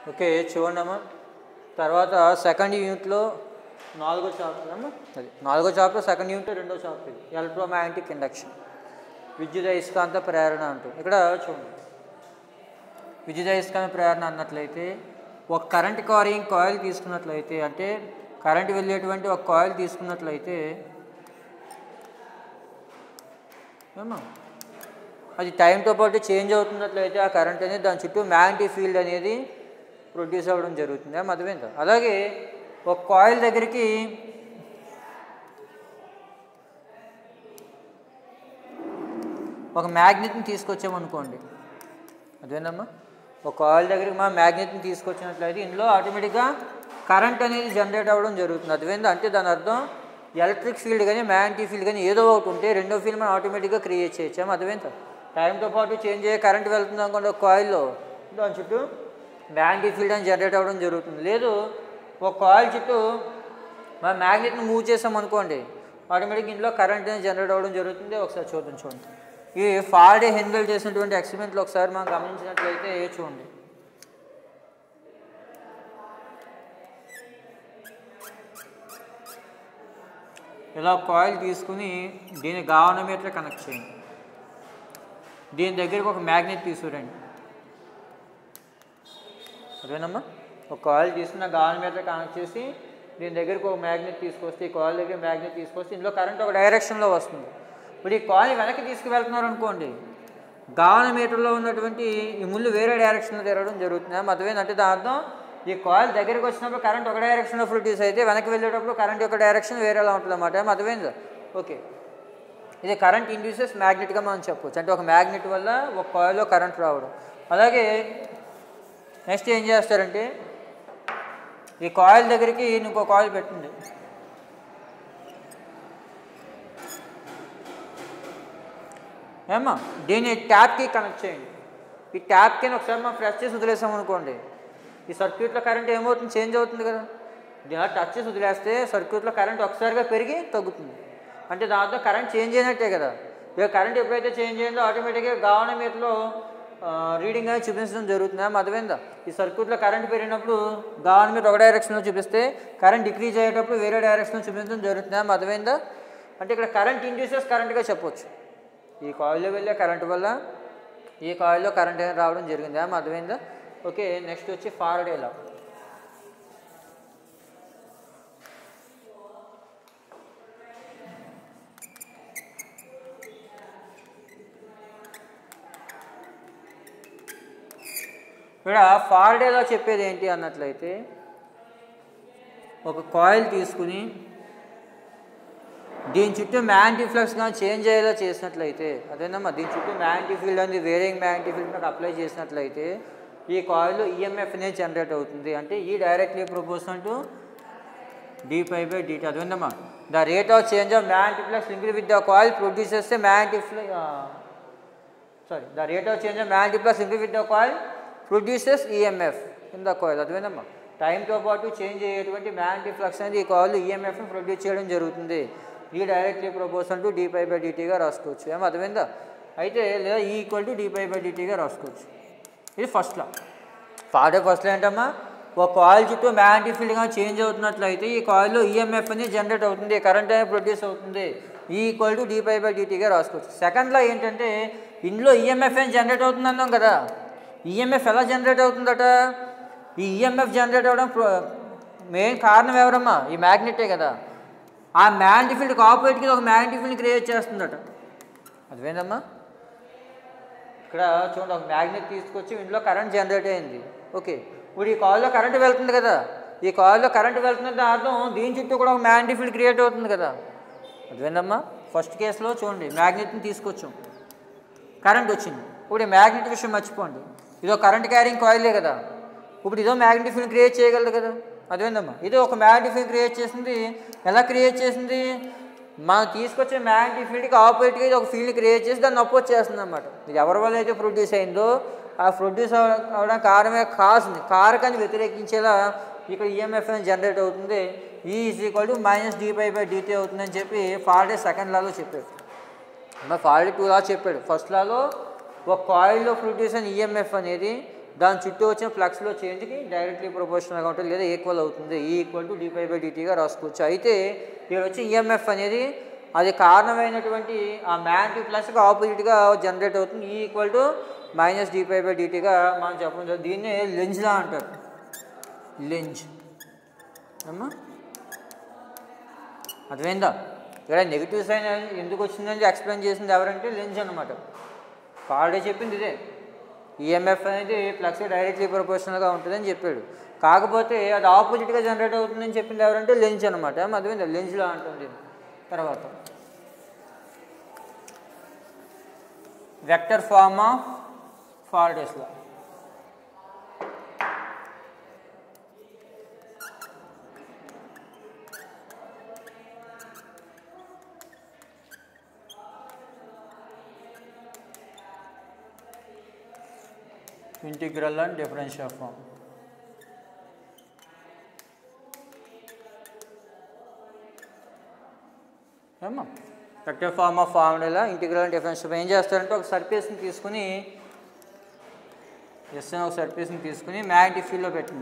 Okay చూడండి అమ్మా తర్వాత సెకండ్ యూనిట్లో నాలుగో చాప్టర్ అమ్మా అది నాలుగో చాప్టర్ సెకండ్ యూనిట్ రెండో చాప్టర్ ఇది ఎలక్ట్రోమాగ్నెటిక్ ఇండక్షన్ విద్యుత్ అయస్కాంత ప్రేరణ అంటూ ఇక్కడ చూడండి విద్యుత్ అయస్కాంత ప్రేరణ అన్నట్లయితే ఒక కరెంట్ కారింగ్ కాయిల్ తీసుకున్నట్లయితే అంటే కరెంట్ వెళ్ళేటువంటి ఒక కాయిల్ తీసుకున్నట్లయితే ఏమా అది టైంతో పాటు చేంజ్ అవుతున్నట్లయితే ఆ కరెంట్ అనేది దాని చుట్టూ మ్యాగ్నెటిక్ ఫీల్డ్ అనేది ప్రొడ్యూస్ అవ్వడం జరుగుతుంది ఏం అర్థమైందా అలాగే ఒక కాయిల్ దగ్గరికి ఒక మ్యాగ్నెట్ని తీసుకొచ్చామనుకోండి అదేనమ్మా ఒక కాయిల్ దగ్గరికి మనం మ్యాగ్నెట్ని తీసుకొచ్చినట్లయితే ఇందులో ఆటోమేటిక్గా కరెంట్ అనేది జనరేట్ అవ్వడం జరుగుతుంది అదేందా అంటే దాని అర్థం ఎలక్ట్రిక్ ఫీల్డ్ కానీ మ్యాగ్నెటిక్ ఫీల్డ్ కానీ ఏదో ఒకటి ఉంటే రెండో ఫీల్డ్ మనం ఆటోమేటిక్గా క్రియేట్ చేయొచ్చాము అదేంత టైంతో పాటు చేంజ్ అయ్యే కరెంట్ వెళ్తుంది అనుకోండి ఒక కాయిల్లో దాని చుట్టూ మ్యాగ్నెటిక్ ఫీల్డ్ అని జనరేట్ అవ్వడం జరుగుతుంది లేదు ఒక కాయిల్ చుట్టూ మనం మ్యాగ్నెట్ని మూవ్ చేసాం అనుకోండి ఆటోమేటిక్ ఇంట్లో కరెంట్ అనేది జనరేట్ అవ్వడం జరుగుతుంది ఒకసారి చూద్దాం చూడండి ఈ ఫార్డే హెన్వెల్ చేసినటువంటి ఎక్స్పెరిమెంట్లో ఒకసారి మనం గమనించినట్లయితే చూడండి ఇలా కాయిల్ తీసుకుని దీని గావనమీటర్ కనెక్ట్ చేయండి దీని దగ్గరికి ఒక మ్యాగ్నెట్ తీసుకురండి అదేనమ్మా ఒక కాయిల్ తీసుకున్న గావనమీటర్ కనెక్ట్ చేసి దీని దగ్గరికి ఒక మ్యాగ్నెట్ తీసుకొస్తే ఈ కాయిల్ దగ్గర మ్యాగ్నెట్ తీసుకొస్తే ఇందులో కరెంట్ ఒక డైరెక్షన్లో వస్తుంది ఇప్పుడు ఈ కాయిల్ వెనక్కి తీసుకువెళ్తున్నారు అనుకోండి గావనమీటర్లో ఉన్నటువంటి ఈ ముళ్ళు వేరే డైరెక్షన్లో తిరగడం జరుగుతుంది అర్థమైందంటే దాని అర్థం ఈ కాయిల్ దగ్గరికి వచ్చినప్పుడు కరెంట్ ఒక డైరెక్షన్లో ప్రొడ్యూస్ అయితే వెనక్కి వెళ్ళేటప్పుడు కరెంట్ యొక్క డైరెక్షన్ వేరేలా ఉంటుంది అన్నమాట అర్థమైందా ఓకే ఇది కరెంట్ ఇండ్యూసెస్ మ్యాగ్నెట్గా మనం చెప్పవచ్చు అంటే ఒక మ్యాగ్నెట్ వల్ల ఒక కాయిల్లో కరెంట్ రావడం అలాగే నెక్స్ట్ ఏం చేస్తారంటే ఈ కాయిల్ దగ్గరికి ఇంకో కాయిల్ పెట్టండి ఏమ్మా దీన్ని ట్యాప్కి కనెక్ట్ చేయండి ఈ ట్యాప్కి ఒకసారి మనం ప్రెస్ చేసి వదిలేసాం అనుకోండి ఈ సర్క్యూట్లో కరెంట్ ఏమవుతుంది చేంజ్ అవుతుంది కదా దీని టచ్ చేసి వదిలేస్తే సర్క్యూట్లో కరెంట్ ఒకసారిగా పెరిగి తగ్గుతుంది అంటే దాంతో కరెంట్ చేంజ్ అయినట్టే కదా ఇక కరెంట్ ఎప్పుడైతే చేంజ్ అయిందో ఆటోమేటిక్గా గవర్నమెంట్లో రీడింగ్ అనేది చూపించడం జరుగుతుంది అర్థమైందా ఈ సర్క్యూట్లో కరెంట్ పెరిగినప్పుడు గవర్నమెంట్ ఒక డైరెక్షన్లో చూపిస్తే కరెంట్ డిక్రీజ్ అయ్యేటప్పుడు వేరే డైరెక్షన్లో చూపించడం జరుగుతుంది అర్థమైందా అంటే ఇక్కడ కరెంట్ ఇండ్యూసెస్ కరెంట్గా చెప్పొచ్చు ఈ కాయిల్లో వెళ్ళే కరెంట్ వల్ల ఈ కాయిల్లో కరెంట్ అనేది రావడం జరిగింది అర్థమైందా ఓకే నెక్స్ట్ వచ్చి ఫారడే లా ఇక్కడ ఫారడేలో చెప్పేది ఏంటి అన్నట్లయితే ఒక కాయిల్ తీసుకుని దీని చుట్టూ మ్యాగ్నెటిక్ ఫ్లక్స్ కానీ చేంజ్ అయ్యేలా చేసినట్లయితే అదేనమ్మా దీని చుట్టూ మ్యాగ్నెటిక్ ఫీల్డ్ అనేది వేరే మ్యాగ్నెటిక్ ఫీల్డ్ నాకు అప్లై చేసినట్లయితే ఈ కాయిల్ ఈఎంఎఫ్ అనేది జనరేట్ అవుతుంది అంటే e directly proportional to d phi by dt అదేందమ్మా the rate of change of magnetic flux linked with the coil produces magnetic flux sorry the rate of change of magnetic flux linked with the coil produces EMF in the coil అదేందమ్మా టైంతో పాటు change అయ్యేటువంటి magnetic flux అనేది ఈ coil ఈఎంఎఫ్ని produce చేయడం జరుగుతుంది e directly proportional to d phi by డిటీగా రాసుకోవచ్చు ఏమో అర్థమైందా అయితే లేదా e equal to d phi by డిటీగా రాసుకోవచ్చు ఇది first law Faraday first law ఏంటమ్మా ఒక కాయిల్ చుట్టూ మ్యాగ్నెటిక్ ఫీల్డ్గా చేంజ్ అవుతున్నట్లయితే ఈ కాయిల్లో ఈఎంఎఫ్ అనేది జనరేట్ అవుతుంది కరెంట్ అనేది ప్రొడ్యూస్ అవుతుంది e equal to d phi by డిటీగా రాసుకోవచ్చు సెకండ్లో ఏంటంటే ఇందులో ఈఎంఎఫ్ ఏం జనరేట్ అవుతుంది అన్నాం కదా ఈఎంఎఫ్ ఎలా జనరేట్ అవుతుందట ఈ ఈఎంఎఫ్ జనరేట్ అవ్వడం మెయిన్ కారణం ఎవరమ్మా ఈ మ్యాగ్నెటే కదా ఆ మ్యాగ్నెటిక్ ఫీల్డ్కి ఆపోజిట్కి ఒక మ్యాగ్నెటిక్ ఫీల్డ్ క్రియేట్ చేస్తుందట అదేందమ్మా ఇక్కడ చూడండి ఒక మ్యాగ్నెట్ తీసుకొచ్చి ఇందులో కరెంట్ జనరేట్ అయింది ఓకే ఇప్పుడు ఈ కాయిల్లో కరెంట్ వెళ్తుంది కదా ఈ కాయిల్లో కరెంట్ వెళ్తుందంటే అర్థం దీని చుట్టూ కూడా ఒక మ్యాగ్నెటిక్ ఫీల్డ్ క్రియేట్ అవుతుంది కదా అదేందమ్మా ఫస్ట్ కేసులో చూడండి మ్యాగ్నెట్ని తీసుకొచ్చాం కరెంట్ వచ్చింది ఇప్పుడు ఈ మ్యాగ్నెట్ విషయం మర్చిపోండి ఇదో కరెంట్ క్యారింగ్ కాయిలే కదా ఇప్పుడు ఇదో మ్యాగ్నెటిక్ ఫీల్డ్ క్రియేట్ చేయగలదు కదా అదేందమ్మా ఇది ఒక మ్యాగ్నెటిక్ ఫీల్డ్ క్రియేట్ చేసింది ఎలా క్రియేట్ చేసింది మనం తీసుకొచ్చే మ్యాగ్నెటిక్ ఫీల్డ్కి ఆపోజిట్గా ఇది ఒక ఫీల్డ్ క్రియేట్ చేసి దాన్ని అపోజ్ చేస్తుంది అనమాట ఇది ఎవరి వల్ల అయితే ప్రొడ్యూస్ అయిందో ఆ ప్రొడ్యూస్ అవ్వడానికి కారణమే కాస్ని కారకాన్ని వ్యతిరేకించేలా ఇక్కడ ఈఎంఎఫ్ అనేది జనరేట్ అవుతుంది e is equal to minus d phi by dt అవుతుందని చెప్పి ఫార్డే సెకండ్ లాలో చెప్పాడు మరి ఫార్టీ టూ లా చెప్పాడు ఫస్ట్ లాలో ఒక కాయిల్లో ప్రొడ్యూస్ అయిన ఈఎంఎఫ్ అనేది దాని చుట్టూ వచ్చిన ఫ్లక్స్లో చేంజ్కి డైరెక్ట్లీ ప్రొపోర్షనల్గా ఉంటుంది లేదా ఈక్వల్ అవుతుంది e equal to d phi by డిటీగా రాసుకోవచ్చు అయితే ఇక్కడ వచ్చి ఈఎంఎఫ్ అనేది అది కారణమైనటువంటి ఆ మ్యాగ్నెటిక్ ప్లస్కి ఆపోజిట్గా జనరేట్ అవుతుంది e equal to minus d phi by డిటీగా మనం చెప్పడం జరుగుతుంది. దీన్నే లెంజ్లా అంటారు లెంజ్ అమ్మా అర్థమైందా ఇక్కడ నెగిటివ్ సైన్ ఎందుకు వచ్చిందని ఎక్స్ప్లెయిన్ చేసింది ఎవరంటే లెన్స్ అనమాట ఆల్రెడీ చెప్పింది ఇదే ఈఎంఎఫ్ అనేది ఫ్లక్స్ డైరెక్ట్లీ ప్రొపోర్షనల్గా ఉంటుందని చెప్పాడు కాకపోతే అది ఆపోజిట్గా జనరేట్ అవుతుందని చెప్పింది ఎవరంటే లెన్స్ అనమాట అర్థమైందా లెన్స్లో అంటుంది తర్వాత వెక్టర్ ఫార్మ్ ఆఫ్ ఫార్డెస్లో ఇంటిగ్రల్ అండ్ డిఫరెన్షియల్ ఫార్మ్ ఏమా vector form of formula integral and differential ఏం చేస్తారంటే ఒక సర్ఫేస్ని తీసుకుని ఎస్ అని ఒక సర్ఫేస్ని తీసుకుని మ్యాగ్నెటిక్ ఫీల్డ్లో పెట్టింది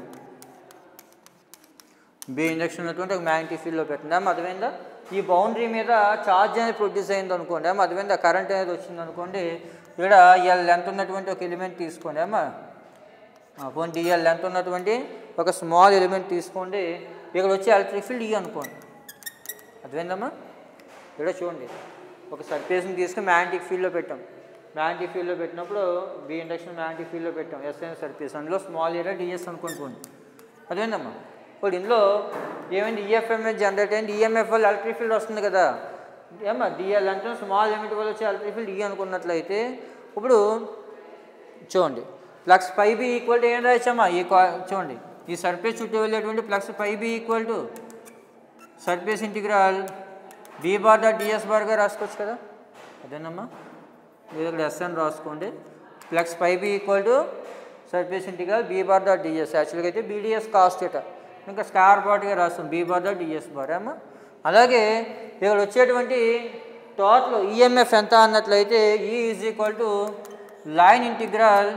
బి ఇంజక్షన్ ఉన్నటువంటి ఒక మ్యాగ్నెటిక్ ఫీల్డ్లో పెట్టింది అమ్మ అర్థమైందా ఈ బౌండరీ మీద ఛార్జ్ అనేది ప్రొడ్యూస్ అయింది అనుకోండి అమ్మ అర్థమైందా కరెంట్ అనేది వచ్చింది అనుకోండి ఇక్కడ ఎల్ లెంత్ ఉన్నటువంటి ఒక ఎలిమెంట్ తీసుకోండి అమ్మా పోనీ డిఎల్ లెంత్ ఉన్నటువంటి ఒక స్మాల్ ఎలిమెంట్ తీసుకోండి ఇక్కడ వచ్చి ఎలక్ట్రిక్ ఫీల్డ్ ఈ అనుకోండి అర్థమైందమ్మా ఇక్కడ చూడండి ఒక సర్ఫేస్ని తీసుకుని మ్యాగ్నెటిక్ ఫీల్డ్లో పెట్టాం మ్యాగ్నెటిక్ ఫీల్డ్లో పెట్టినప్పుడు బి ఇండక్షన్ మ్యాగ్నెటిక్ ఫీల్డ్లో పెట్టాం ఎస్ అయిన సర్ఫేస్ అందులో స్మాల్ ఏరియా డిఎస్ అనుకోండి పోండి అదేందమ్మా ఇప్పుడు ఇందులో ఏమైంది ఈఎఫ్ఎంఎస్ జనరేట్ అయింది ఈఎంఎఫ్ వల్ల ఎలక్ట్రిక్ ఫీల్డ్ వస్తుంది కదా ఏమా డిఎల్ అంటే స్మాల్ ఎలిమెంట్ వల్ల వచ్చే ఎలక్ట్రిక్ ఫీల్డ్ ఈ అనుకున్నట్లయితే ఇప్పుడు చూడండి flux phi B equal to ఏం రాయచ్చమ్మా ఈ కా- చూడండి ఈ సర్ఫేస్ చుట్టూ వెళ్ళేటువంటి flux phi B equal to surface integral B bar dot ds బార్గా రాసుకోవచ్చు కదా అదేనమ్మా మీరు ఇక్కడ ఎస్ అని రాసుకోండి flux phi B equal to surface integral B bar dot ds యాక్చువల్గా అయితే బీడిఎస్ కాస్ట్ ఇట ఇంకా స్కార్ పార్ట్గా రాస్తాం B bar dot ds bar అమ్మా అలాగే ఇక్కడ వచ్చేటువంటి టోటల్ ఈఎంఎఫ్ ఎంత అన్నట్లయితే e is equal to line integral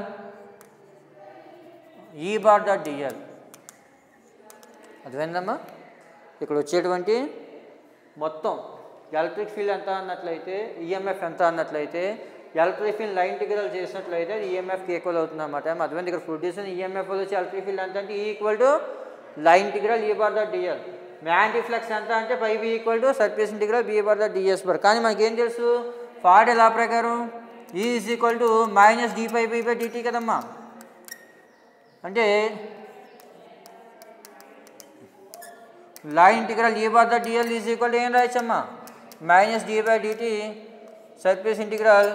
E bar dot dl అర్థమైందమ్మా ఇక్కడ వచ్చేటువంటి మొత్తం ఎలక్ట్రిక్ ఫీల్డ్ ఎంత అన్నట్లయితే ఈఎంఎఫ్ ఎంత అన్నట్లయితే ఎలక్ట్రిక్ ఫీల్డ్ లైన్ ఇంటిగ్రల్ చేసినట్లయితే అది ఈఎంఎఫ్కి ఈక్వల్ అవుతుంది అనమాట అర్థమైంది ఇక్కడ ప్రొడ్యూస్ ఈఎంఎఫ్ వచ్చి ఎలక్ట్రిక్ ఫీల్డ్ ఎంత అంటే equal to line integral E bar dot dl మ్యాంటీ ఫ్లక్స్ ఎంత అంటే phi B equal to surface integral B bar dot ds bar కానీ మనకేం తెలుసు ఫార్డ్ ఎలా ప్రకారం e is equal to minus D phi B by dt కదమ్మా అంటే line integral E bar the dl is equal ఏం రాయచ్చమ్మా minus D by dt surface integral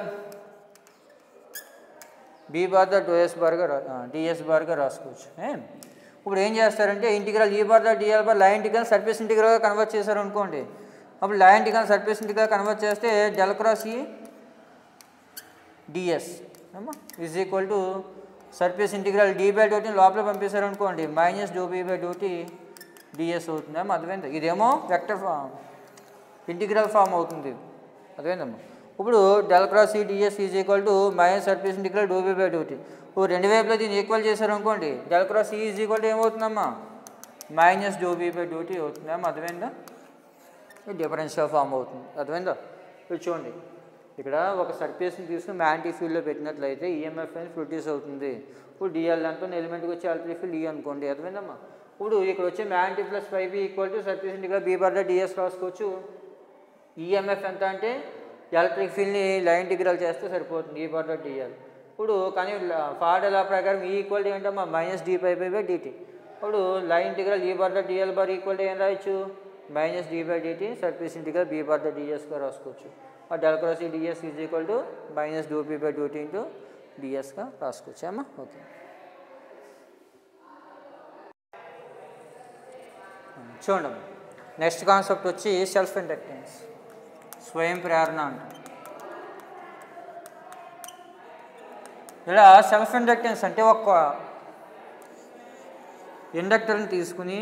B bar the డోఎస్ బార్గా డిఎస్ బార్గా రాసుకోవచ్చు ఏం ఇప్పుడు ఏం చేస్తారంటే integral E bar the dl bar line integral surface ఇంటిగ్రల్గా కన్వర్ట్ చేశారు అనుకోండి అప్పుడు line integral surface integral convert చేస్తే డెల్ క్రాస్ ఈ డిఎస్ ఏమో is equal to surface integral d by do t లోపల పంపేశారు అనుకోండి minus do B by do t ds అవుతుంది ఏమో అర్థమైంది ఇదేమో వెక్టర్ ఫామ్ ఇంటిగ్రల్ ఫామ్ అవుతుంది అర్థమైందమ్మా ఇప్పుడు del cross E ds is equal to minus surface integral do B by do t ఇప్పుడు రెండు వైపులో దీన్ని ఈక్వల్ చేశారు అనుకోండి del cross E is equal to ఏమవుతుందమ్మా minus do B by do t అవుతుంది ఏమో అర్థమైందా డిఫరెన్షియల్ ఫామ్ అవుతుంది అర్థమైందా ఇప్పుడు చూడండి ఇక్కడ ఒక సర్ఫేస్ని తీసుకుని మ్యాంటీ ఫీల్డ్లో పెట్టినట్లయితే ఈఎంఎఫ్ అనేది ప్రొడ్యూస్ అవుతుంది ఇప్పుడు డిఎల్ అంటూ ఎలిమెంట్కి వచ్చే ఎలక్ట్రిక్ ఫీల్డ్ ఈ అనుకోండి అర్థమైందమ్మా ఇప్పుడు ఇక్కడ వచ్చే మ్యాంటీ flux phi B equal to surface integral B bar the ds రాసుకోవచ్చు ఈఎంఎఫ్ ఎంత అంటే ఎలక్ట్రిక్ ఫీల్డ్ని లైన్ ఇంటిగ్రల్ చేస్తే సరిపోతుంది ఈ బర్ద డిఎల్ ఇప్పుడు కానీ ఫార్డ్ ఎలా ప్రకారం ఈ ఈక్వల్ ఏంటమ్మా minus D phi by by dt ఇప్పుడు line integral E bar the dl bar equal ఏం రాయొచ్చు minus D by dt surface integral B bar the డిఎస్గా రాసుకోవచ్చు ఆ del cross E ds is equal to minus do P by duty into డిఎస్గా రాసుకోవచ్చు అమ్మా okay చూడండి నెక్స్ట్ కాన్సెప్ట్ వచ్చి సెల్ఫ్ ఇండక్టెన్స్ స్వయం ప్రేరణ అంట ఇలా సెల్ఫ్ ఇండక్టెన్స్ అంటే ఒక ఇండక్టర్ని తీసుకుని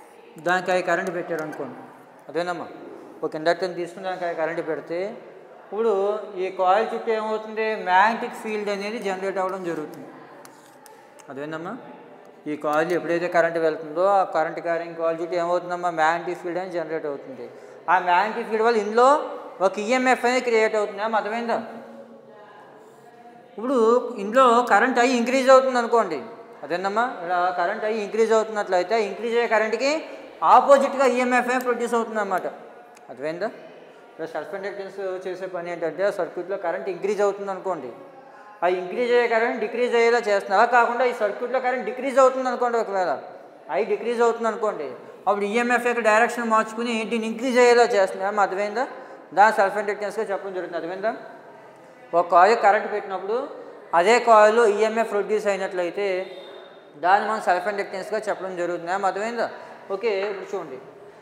దానికి అవి కరెంట్ పెట్టారు అనుకోండి అదేనమ్మా ఒక ఇండక్టర్ని తీసుకుని దానికి అవి కరెంట్ పెడితే ఇప్పుడు ఈ కాయిల్ చుట్టూ ఏమవుతుంది మ్యాగ్నెటిక్ ఫీల్డ్ అనేది జనరేట్ అవ్వడం జరుగుతుంది అదేనమ్మా ఈ కాయిల్ ఎప్పుడైతే కరెంట్ వెళ్తుందో ఆ కరెంట్ క్యారింగ్ కాయిల్ చుట్టూ ఏమవుతుందమ్మా మ్యాగ్నెటిక్ ఫీల్డ్ అనేది జనరేట్ అవుతుంది ఆ మ్యాగ్నెటిక్ ఫీల్డ్ వల్ల ఇందులో ఒక ఈఎంఎఫ్ అనేది క్రియేట్ అవుతుంది అమ్మా అర్థమైందా ఇప్పుడు ఇందులో కరెంట్ అయ్యి ఇంక్రీజ్ అవుతుంది అనుకోండి అదేనమ్మా ఇలా కరెంట్ అయ్యి ఇంక్రీజ్ అవుతున్నట్లయితే ఇంక్రీజ్ అయ్యే కరెంట్కి ఆపోజిట్గా ఈఎంఎఫ్ ప్రొడ్యూస్ అవుతుంది అన్నమాట అర్థమైందా ఇప్పుడు సెల్ఫ్ ఇండక్టెన్స్ చేసే పని ఏంటంటే సర్క్యూట్లో కరెంట్ ఇంక్రీజ్ అవుతుంది అనుకోండి ఆ ఇంక్రీజ్ అయ్యే కరెంట్ డిక్రీజ్ అయ్యేలా చేస్తుంది అలా కాకుండా ఈ సర్క్యూట్లో కరెంట్ డిక్రీజ్ అవుతుంది అనుకోండి ఒకవేళ అవి డిక్రీజ్ అవుతుంది అనుకోండి అప్పుడు ఈఎంఎఫ్ యొక్క డైరెక్షన్ మార్చుకుని దీన్ని ఇంక్రీజ్ అయ్యేలా చేస్తుంది ఏమో అర్థమైందా దాని సెల్ఫ్ ఇండక్టెన్స్గా చెప్పడం జరుగుతుంది అర్థమైందా ఒక కాయిల్ కరెంట్ పెట్టినప్పుడు అదే కాయిల్లో ఈఎంఎఫ్ ప్రొడ్యూస్ అయినట్లయితే దాన్ని మనం సెల్ఫ్ ఇండక్టెన్స్గా చెప్పడం జరుగుతుంది ఏమో అర్థమైందా ఓకే ఇప్పుడు చూడండి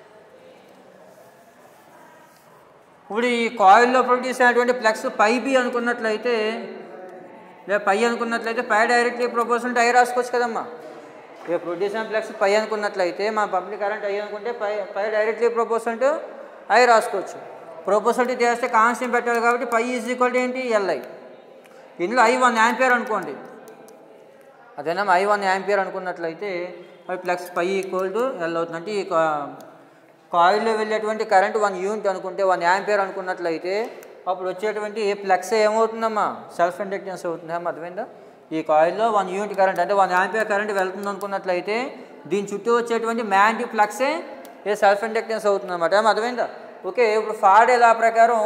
ఇప్పుడు ఈ కాయిల్లో ప్రొడ్యూస్ అయినటువంటి ప్లక్స్ పై బి అనుకున్నట్లయితే లేదా పై అనుకున్నట్లయితే పై డైరెక్ట్లీ ప్రపోజల్ ఐ రాసుకోవచ్చు కదమ్మా ఇక ప్రొడ్యూస్ అయిన ప్లక్స్ పై అనుకున్నట్లయితే మా పబ్లిక్ కరెంట్ ఐ అనుకుంటే phi phi directly proportional I రాసుకోవచ్చు ప్రపోజల్ చేస్తే కాన్స్టెంట్ పెట్టాలి కాబట్టి పై ఈజ్ ఈక్వల్ టు ఏంటి ఎల్ఐ ఇందులో ఐ వన్ యాంపియర్ అనుకోండి అదేనా ఐ వన్ యాంపియర్ అనుకున్నట్లయితే అవి flux phi equal to L అవుతుంది అంటే ఈ కాయిల్లో వెళ్ళేటువంటి కరెంట్ వన్ యూనిట్ అనుకుంటే వన్ యాంపియర్ అనుకున్నట్లయితే అప్పుడు వచ్చేటువంటి ప్లక్స్ ఏమవుతుందమ్మా సెల్ఫ్ ఇండక్టెన్స్ అవుతుంది అమ్మా అర్థమైందా ఈ కాయిల్లో వన్ యూనిట్ కరెంట్ అంటే వన్ యాంపియర్ కరెంట్ వెళ్తుంది అనుకున్నట్లయితే దీని చుట్టూ వచ్చేటువంటి మ్యాగ్నెటిక్ ఫ్లక్సే ఏ సెల్ఫ్ ఇండక్టెన్స్ అవుతుంది అనమాట ఏమో అర్థమైందా ఓకే ఇప్పుడు ఫాడే లా ప్రకారం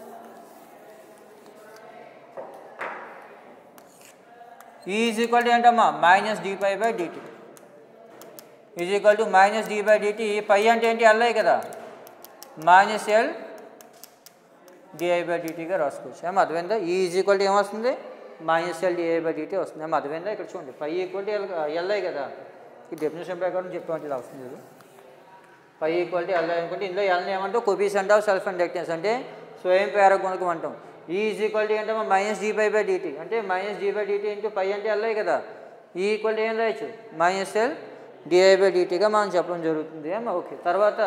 ఈజ్ ఈక్వల్ టు ఏంటమ్మా minus d phi by dt is equal to minus D by DT phi అంటే ఏంటి ఎల్ఐ కదా మైనస్ ఎల్ డిఐ బై డిటీగా రాసుకోవచ్చు ఏమో అర్థమైందా ఈ ఈజ్ ఈక్వల్ టు ఏమొస్తుంది minus L dI by dt వస్తుంది ఏమో అర్థమైందా ఇక్కడ చూడండి phi equal to L LI కదా ఈ డెఫినేషన్ ప్రకారం చెప్పామంటే ఇలా వస్తుంది ఇది పై ఈక్వల్ టు ఎల్ఐ అనుకుంటే ఇందులో ఎల్ని ఏమంటాం కొబీసెంట్ ఆఫ్ సెల్ఫ్ ఇండక్టెన్స్ అంటే స్వయం ప్రేరక గుణకం అంటాం ఈ ఈజ్ ఈక్వల్ టు ఏంటమ్మా minus D by by dt అంటే minus D by dt into phi అంటే ఎల్ఐ కదా ఈ ఈక్వల్ టు ఏం రాయొచ్చు మైనస్ ఎల్ డిఐ బై డిటీగా మనం చెప్పడం జరుగుతుంది ఏమో ఓకే తర్వాత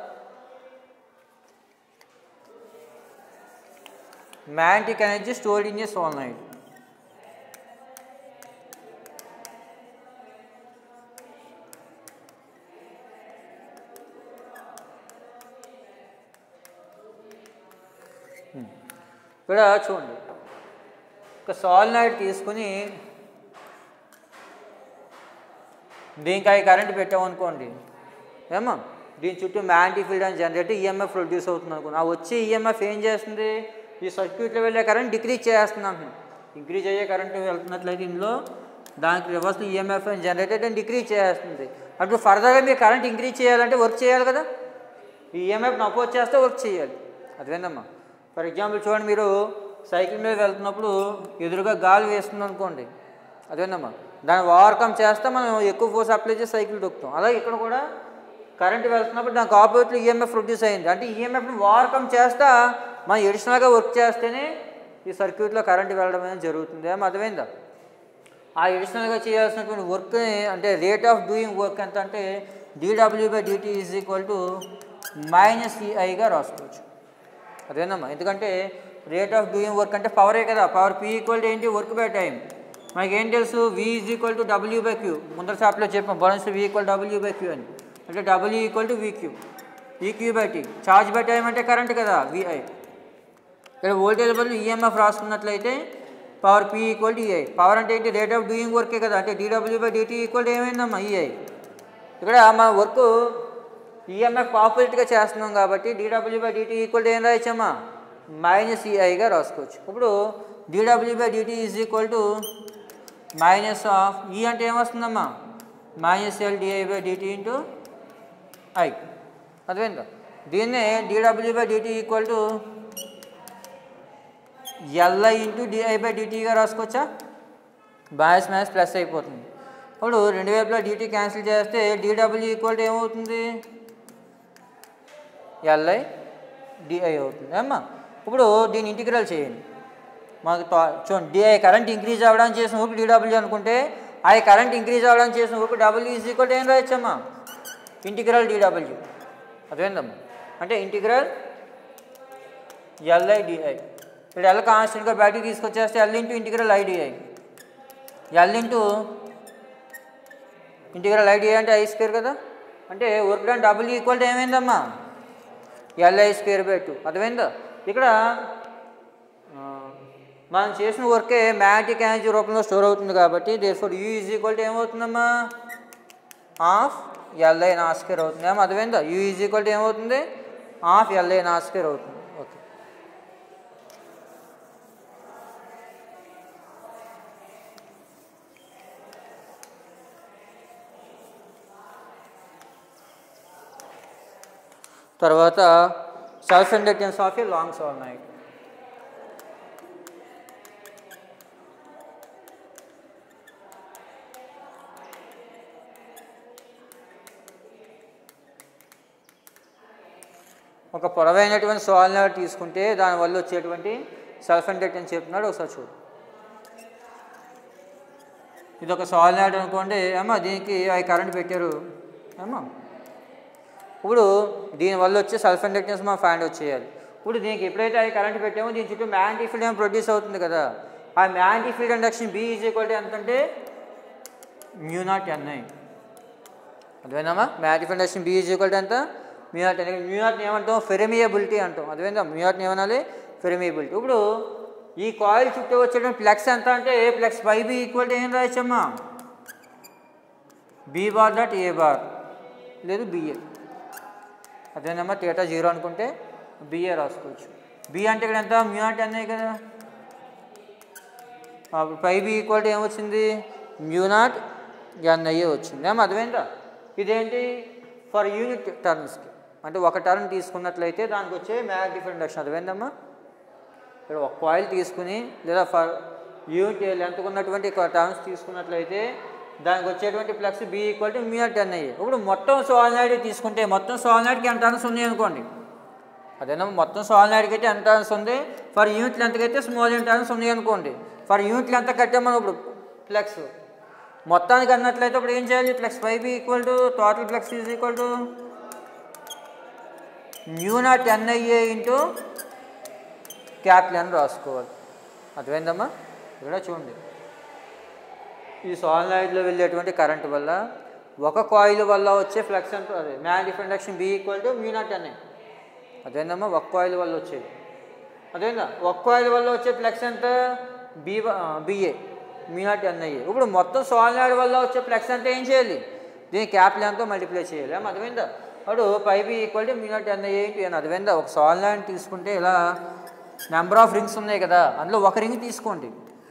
magnetic energy stored in a solenoid ఇక్కడ చూడండి ఒక సాల్నాయిడ్ తీసుకుని దీనికి అవి కరెంట్ పెట్టామనుకోండి ఏమా దీని చుట్టూ మ్యాగ్నెటిక్ ఫీల్డ్ అని జనరేట్ ఈఎంఎఫ్ ప్రొడ్యూస్ అవుతుంది అనుకోండి ఆ వచ్చే ఈఎంఎఫ్ ఏం చేస్తుంది ఈ సర్క్యూట్లో వెళ్ళే కరెంట్ డిక్రీజ్ చేస్తుంది అంటున్నాం ఇంక్రీజ్ అయ్యే కరెంట్ వెళ్తున్నట్లయితే ఇందులో దానికి రివర్స్ ఈఎంఎఫ్ జనరేటెడ్ అని డిక్రీజ్ చేస్తుంది అప్పుడు ఫర్దర్గా మీరు కరెంట్ ఇంక్రీజ్ చేయాలంటే వర్క్ చేయాలి కదా ఈ ఈఎంఎఫ్ని అపోజ్ చేస్తే వర్క్ చేయాలి అదేనమ్మా ఫర్ ఎగ్జాంపుల్ చూడండి మీరు సైకిల్ మీద వెళ్తున్నప్పుడు ఎదురుగా గాలి వేస్తుంది అనుకోండి అదేనమ్మా దాన్ని ఓవర్కమ్ చేస్తే మనం ఎక్కువ ఫోర్స్ అప్లై చేసి సైకిల్ దొక్కుతాం అలాగే ఇక్కడ కూడా కరెంట్ వెళ్తున్నప్పుడు దానికి ఆపోజిట్లో ఈఎంఎఫ్ ప్రొడ్యూస్ అయింది అంటే ఈఎంఎఫ్ని ఓవర్కమ్ చేస్తా మనం ఎడిషనల్గా వర్క్ చేస్తేనే ఈ సర్క్యూట్లో కరెంట్ వెళ్ళడం అనేది జరుగుతుంది ఏమో అర్థమైందా ఆ ఎడిషనల్గా చేయాల్సినటువంటి వర్క్ అంటే రేట్ ఆఫ్ డూయింగ్ వర్క్ ఎంత అంటే డిడబ్ల్యూ by dt is equal to minus ఈఐగా రాసుకోవచ్చు అదేనమ్మా ఎందుకంటే రేట్ ఆఫ్ డూయింగ్ వర్క్ అంటే పవరే కదా పవర్ పీ ఈక్వల్ టు ఏంటి వర్క్ బై టైం మనకి ఏం తెలుసు V is equal to W by Q ముందర షాప్లో చెప్పాం balance V equal W by Q అని అంటే W equal to VQ EQ by t charge by time అంటే కరెంట్ కదా విఐ ఇక్కడ వోల్టేజ్ బదులు ఈఎంఎఫ్ రాసుకున్నట్లయితే power P equal to EI power అంటే ఏంటి రేట్ ఆఫ్ డూయింగ్ వర్కే కదా అంటే డీడబ్ల్యూ బై డిటీ ఈక్వల్ టు ఏమైందమ్మా ఈఐ ఇక్కడ మా వర్క్ ఈఎంఎఫ్ ఆపోజిట్గా చేస్తున్నాం కాబట్టి డీడబ్ల్యూ బై డిటీ ఈక్వల్ టు ఏం రాయచ్చమ్మా మైనస్ ఈఐగా రాసుకోవచ్చు ఇప్పుడు డీడబ్ల్యూ by dt is equal to minus of e అంటే ఏమొస్తుందమ్మా minus L dI by dt into I అర్థమైందా దీన్నే డీడబ్ల్యూ by dt equal to LI into dI by డిటీగా రాసుకోవచ్చా మైనస్ మైనస్ ప్లస్ అయిపోతుంది ఇప్పుడు రెండు వైపులా డిటీ క్యాన్సిల్ చేస్తే డీడబ్ల్యూ ఈక్వల్ టు ఏమవుతుంది ఎల్ఐ డిఐ అవుతుంది అమ్మా ఇప్పుడు దీన్ని ఇంటిగ్రల్ చేయండి మాకు తా- చూడండి డిఐ కరెంట్ ఇంక్రీజ్ అవ్వడానికి చేసిన ఊపి డీడబ్ల్యూ అనుకుంటే ఐ కరెంట్ ఇంక్రీజ్ అవ్వడానికి చేసిన ఊపి డబ్ల్యూ ఈజ్ ఈక్వల్ టు ఏం రాయొచ్చమ్మా ఇంటిగ్రల్ డిడబ్ల్యూ అదేందమ్మా అంటే ఇంటిగ్రల్ ఎల్ఐ డిఐ ఇప్పుడు ఎల్ కాన్స్టెంట్గా బయటికి తీసుకొచ్చేస్తే L into integral IdI L into integral IdI అంటే ఐ స్క్వేర్ కదా అంటే work done double equal to ఏమైందమ్మా ఎల్ఐ స్క్వేర్ బై టూ అర్థమైందా ఇక్కడ ఆ, మనం చేసిన వర్కే మ్యాగ్నెటిక్ ఎనర్జీ రూపంలో స్టోర్ అవుతుంది కాబట్టి therefore U is equal to ఏమవుతుందమ్మా ఆఫ్ ఎల్ఐ నా స్క్వేర్ అవుతుంది ఏమో అర్థమైందా యూ ఈజ్ ఈక్వల్ టు ఏమవుతుంది ఆఫ్ ఎల్ఐ నా స్క్వేర్ అవుతుంది ఓకే తర్వాత self inductance of a long solenoid ఒక పొడవైనటువంటి సోలనాయిడ్ తీసుకుంటే దానివల్ల వచ్చేటువంటి సెల్ఫ్ ఇండక్టెన్స్ చెప్తున్నాడు ఒకసారి చూడు ఇది ఒక సోలనాయిడ్ అనుకోండి ఏమో దీనికి అవి కరెంట్ పెట్టారు ఏమో ఇప్పుడు దీనివల్ల వచ్చే సెల్ఫ్ ఇండక్టెన్స్ మనం ఫైండ్ అవుట్ చేయాలి ఇప్పుడు దీనికి ఎప్పుడైతే అది కరెంట్ పెట్టామో దీని చుట్టూ మ్యాగ్నెటిక్ ఫీల్డ్ ఏమో ప్రొడ్యూస్ అవుతుంది కదా ఆ magnetic field induction B is equal to ఎంత అంటే మ్యూ నాట్ ఎన్ఐ అదేనా magnetic field induction B is equal to ఎంత mu naught N mu naught ఏమంటాం ఫెరమియబిలిటీ అంటాం అదేనా మ్యూ నాట్ ఏమనాలి ఫెరమియబిలిటీ ఇప్పుడు ఈ కాయిల్ చుట్టూ వచ్చేటువంటి ఫ్లెక్స్ ఎంత అంటే ఏ flux phi B equal to ఏం రాయచ్చమ్మా B bar dot A bar లేదు బిఏ అదేనమ్మా థీటా జీరో అనుకుంటే బిఏ రాసుకోవచ్చు బి అంటే ఇక్కడ ఎంత మ్యూ అంటే అన్నాయి కదా అప్పుడు పై బి ఈక్వల్ టు ఏమొచ్చింది మ్యూ నాట్ ఎన్ఐఏ వచ్చింది ఏమో అర్థమైందా ఇదేంటి ఫర్ యూనిట్ టర్మ్స్కి అంటే ఒక టర్మ్ తీసుకున్నట్లయితే దానికి వచ్చే మ్యాగ్నిఫిక్ ఇండక్షన్ అర్థమైందమ్మా ఇక్కడ ఒక కాయిల్ తీసుకుని లేదా ఫర్ యూనిట్ లెంత్ ఉన్నటువంటి టర్మ్స్ తీసుకున్నట్లయితే దానికి వచ్చేటువంటి flux B equal to mu ten అయ్యి ఇప్పుడు మొత్తం సోలనాయిడ్ తీసుకుంటే మొత్తం సోలనాయిడ్కి ఎంత టర్న్స్ ఉన్నాయి అనుకోండి అదేనా మొత్తం సోలనాయిడ్కి అయితే ఎంత టర్న్స్ ఉంది ఫర్ యూనిట్ లెంత్కి అయితే స్మాల్ యూనిట్ టర్న్స్ ఉన్నాయి అనుకోండి ఫర్ యూనిట్ లెంత్ కట్టామని ఇప్పుడు ఫ్లెక్స్ మొత్తానికి అన్నట్లయితే ఇప్పుడు ఏం చేయాలి flux phi B equal to total flux is equal to mu naught NIA into capital అని రాసుకోవాలి అర్థమైందమ్మా ఇక్కడ చూడండి ఈ సోలనాయిడ్లో వెళ్ళేటువంటి కరెంట్ వల్ల ఒక కాయిల్ వల్ల వచ్చే ఫ్లక్స్ ఎంత అదే magnetic induction B equal to mu naught NI అదేందమ్మా ఒక కాయిల్ వల్ల వచ్చేది అదేందా ఒక కాయిల్ వల్ల వచ్చే ఫ్లక్స్ ఎంత B BA mu naught NIA ఇప్పుడు మొత్తం సోలనాయిడ్ వల్ల వచ్చే ఫ్లక్స్ అంటే ఏం చేయాలి దీని క్యాపిటల్ ఎంతో మల్టిప్లై చేయాలి ఏమో అర్థమైందా అప్పుడు phi B equal to mu naught NIA into N అర్థమైందా ఒక సోలనాయిడ్ తీసుకుంటే ఇలా నెంబర్ ఆఫ్ రింగ్స్ ఉన్నాయి కదా అందులో ఒక రింగ్ తీసుకోండి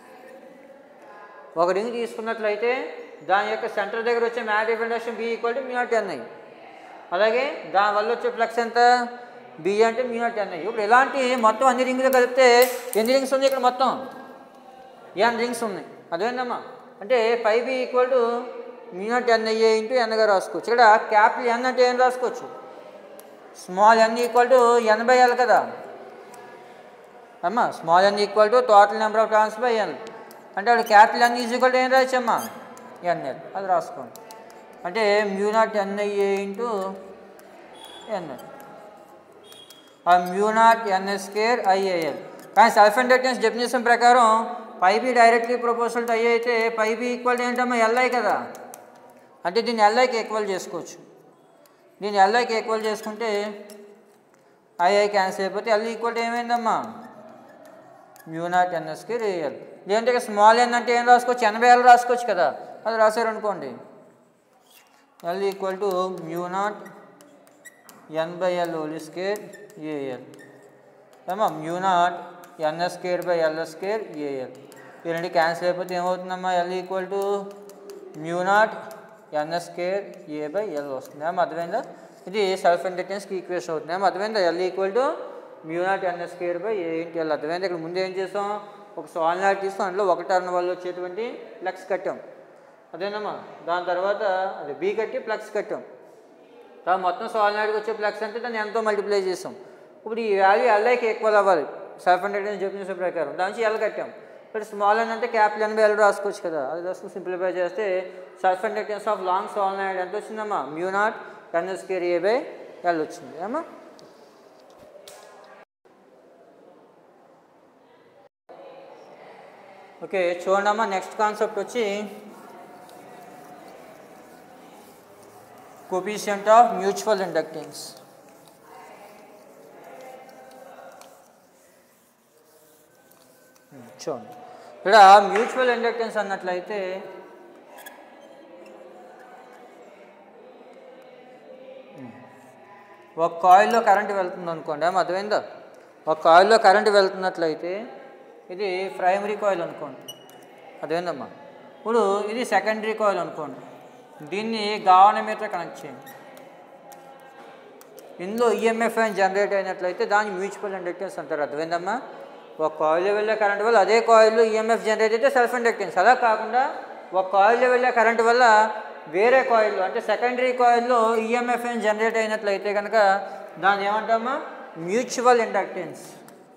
ఒక రింగ్ తీసుకున్నట్లయితే దాని యొక్క సెంటర్ దగ్గర వచ్చే magnetic induction B equal to mu naught NI అలాగే దానివల్ల వచ్చే ఫ్లక్స్ ఎంత బి అంటే మ్యూ నాట్ ఎన్ఐ ఇప్పుడు ఇలాంటి మొత్తం అన్ని రింగులు కలిపితే ఎన్ని రింగ్స్ ఉన్నాయి ఇక్కడ మొత్తం ఎన్ రింగ్స్ ఉన్నాయి అదేందమ్మా అంటే phi B equal to mu naught NIA into ఎన్గా రాసుకోవచ్చు ఇక్కడ క్యాపిటల్ ఎన్ అంటే ఏం రాసుకోవచ్చు small N equal to N by L కదా అమ్మా small N equal to total number of turns by N అంటే అక్కడ capital N is equal to ఏం రాయచ్చమ్మా ఎన్ఎల్ అది రాసుకోండి అంటే mu naught NIA into NL ఆ mu naught NS square IAL కానీ సెల్ఫ్ ఇండక్టెన్స్ డెఫినేషన్ ప్రకారం phi be directly proportional I అయితే పై బి ఈక్వల్ ఏంటమ్మా ఎల్ఐ కదా అంటే దీన్ని ఎల్ఐకి ఈక్వల్ చేసుకోవచ్చు దీన్ని ఎల్ఐకి ఈక్వల్ చేసుకుంటే ఐఐ క్యాన్సిల్ అయిపోతే ఎల్ ఈక్వల్ ఏమైందమ్మా మ్యూ నాట్ ఎన్ఎస్కి రియల్ లేదంటే ఇక స్మాల్ ఎన్ అంటే ఏం రాసుకోవచ్చు ఎనభై ఏళ్ళు రాసుకోవచ్చు కదా అది రాశారు అనుకోండి L equal to mu naught N by L whole square AL ఏమా mu naught NS square by LS square AL ఈ రెండు క్యాన్సిల్ అయిపోతే ఏమవుతుందమ్మా L equal to mu naught NS square A by L వస్తుంది ఏమో అర్థమైందా ఇది సెల్ఫ్ ఇండక్టెన్స్కి ఈక్వేషన్ అవుతుంది ఏమో అర్థమైందా L equal to mu naught NS square by A into L అర్థమైందా ఇక్కడ ముందు ఏం చేసాం ఒక సాల్ నాట్ తీస్తాం అందులో ఒక టర్న్ వల్ల వచ్చేటువంటి ఫ్లక్స్ కట్టాం అదేనమ్మా దాని తర్వాత అది బీ కట్టి ఫ్లక్స్ కట్టాం తర్వాత మొత్తం సోలనాయిడ్కి వచ్చే ఫ్లక్స్ అంటే దాన్ని ఎంతో మల్టిప్లై చేసాం ఇప్పుడు ఈ వాల్యూ ఎల్ఐకి ఈక్వల్ అవ్వాలి సెల్ఫ్ హండ్రెడ్ చెప్పిన ప్రకారం దాని నుంచి ఎల్ కట్టాం ఇప్పుడు స్మాల్ అని అంటే క్యాపిటల్ అని ఎల్ రాసుకోవచ్చు కదా అది రాసుకుని సింప్లిఫై చేస్తే self inductance of long solenoid ఎంత వచ్చిందమ్మా mu naught NS square A by L వచ్చింది ఏమా ఓకే చూడమ్మా నెక్స్ట్ కాన్సెప్ట్ వచ్చి కోపిషియంట్ ఆఫ్ మ్యూచువల్ ఇండక్టెన్స్ చూడండి ఇక్కడ మ్యూచువల్ ఇండక్టెన్స్ అన్నట్లయితే ఒక కాయిల్లో కరెంట్ వెళ్తుంది అనుకోండి ఏం అర్థమైందా ఒక కాయిల్లో కరెంట్ వెళ్తున్నట్లయితే ఇది ప్రైమరీ కాయిల్ అనుకోండి అదేందమ్మా ఇప్పుడు ఇది సెకండరీ కాయిల్ అనుకోండి దీన్ని గావనమీటర్ కనెక్ట్ చేయండి ఇందులో ఈఎంఎఫ్ అని జనరేట్ అయినట్లయితే దాన్ని మ్యూచువల్ ఇండక్టెన్స్ అంటారు అర్థమైందమ్మా ఒక కాయిల్లో వెళ్ళే కరెంట్ వల్ల అదే కాయిల్లో ఈఎంఎఫ్ జనరేట్ అయితే సెల్ఫ్ ఇండక్టెన్స్ అలా కాకుండా ఒక కాయిల్లో వెళ్ళే కరెంట్ వల్ల వేరే కాయిల్లో అంటే సెకండరీ కాయిల్లో ఈఎంఎఫ్ అని జనరేట్ అయినట్లయితే కనుక దాన్ని ఏమంటామా మ్యూచువల్ ఇండక్టెన్స్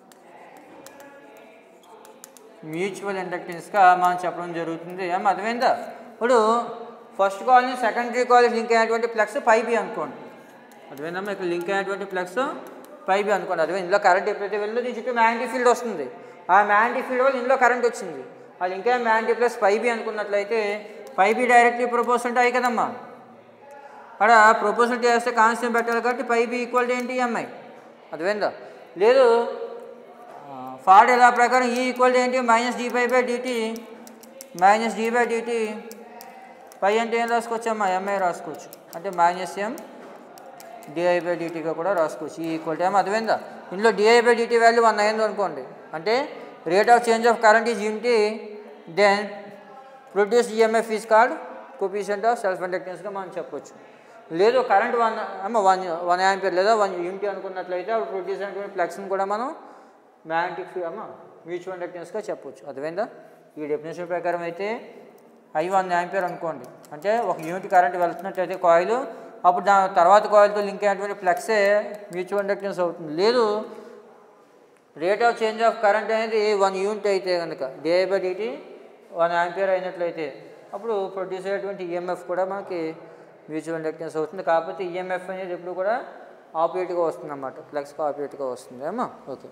మ్యూచువల్ ఇండక్టెన్స్గా మనం చెప్పడం జరుగుతుంది ఏం అర్థమైందా ఇప్పుడు ఫస్ట్ కాయిల్ని సెకండరీ కాయిల్ లింక్ అయినటువంటి ప్లగ్స్ పైబి అనుకోండి అర్థమైందమ్మా ఇక్కడ లింక్ అయినటువంటి ప్లగ్స్ పైబి అనుకోండి అర్థమైంది ఇందులో కరెంట్ ఎప్పుడైతే వెళ్ళదో దీని చుట్టూ మ్యాగ్నెటిక్ ఫీల్డ్ వస్తుంది ఆ మ్యాగ్నెటిక్ ఫీల్డ్ వల్ల ఇందులో కరెంట్ వచ్చింది అది ఇంకా మ్యాగ్నెటిక్ ప్లస్ పైబి అనుకున్నట్లయితే పైబి డైరెక్ట్లీ ప్రపోజల్ అయ్యి కదమ్మా అక్కడ ప్రపోజల్ చేస్తే కాన్స్టెంట్ పెట్టాలి కాబట్టి పైబి ఈక్వల్ టు ఏంటి ఎంఐ అర్థమైందా లేదు ఫార్డ్ ఎలా ప్రకారం ఈ ఈక్వల్ టు ఏంటి minus D phi by DT minus D by DT phi అంటే ఏం రాసుకోవచ్చమ్మా ఎంఐ రాసుకోవచ్చు అంటే మైనస్ ఎం డిఐ బై డిటీగా కూడా రాసుకోవచ్చు ఈ ఈక్వల్ టు ఏం అర్థమైందా ఇందులో DI by DT value one అయింది అనుకోండి అంటే rate of change of current is unity then produce EMF is called coefficient of self ఇండక్టెన్స్గా మనం చెప్పొచ్చు లేదు కరెంట్ వన్ అమ్మ వన్ వన్ యాంపియర్ లేదా వన్ యూనిటీ అనుకున్నట్లయితే అప్పుడు ప్రొడ్యూస్ అయినటువంటి ఫ్లెక్స్ని కూడా మనం మ్యాగ్నెటిక్ ఫీ అమ్మ మ్యూచువల్ ఇండక్టెన్స్గా చెప్పొచ్చు అర్థమైందా ఈ డెఫినేషన్ ప్రకారం అయితే ఐ వన్ యాంపియర్ అనుకోండి అంటే ఒక యూనిట్ కరెంట్ వెళ్తున్నట్లయితే కాయిల్ అప్పుడు దాని తర్వాత కాయిల్తో లింక్ అయినటువంటి ఫ్లెక్సే మ్యూచువల్ ఇండక్టెన్స్ అవుతుంది లేదు rate of change of current అనేది వన్ యూనిట్ అయితే కనుక DI by DT one ampere అయినట్లయితే అప్పుడు ప్రొడ్యూస్ అయ్యేటువంటి ఈఎంఎఫ్ కూడా మనకి మ్యూచువల్ ఇండక్టెన్స్ అవుతుంది కాకపోతే ఈఎంఎఫ్ అనేది ఎప్పుడు కూడా ఆపోజిట్గా వస్తుంది అన్నమాట ఫ్లెక్స్కి ఆపోజిట్గా వస్తుంది అమ్మా ఓకే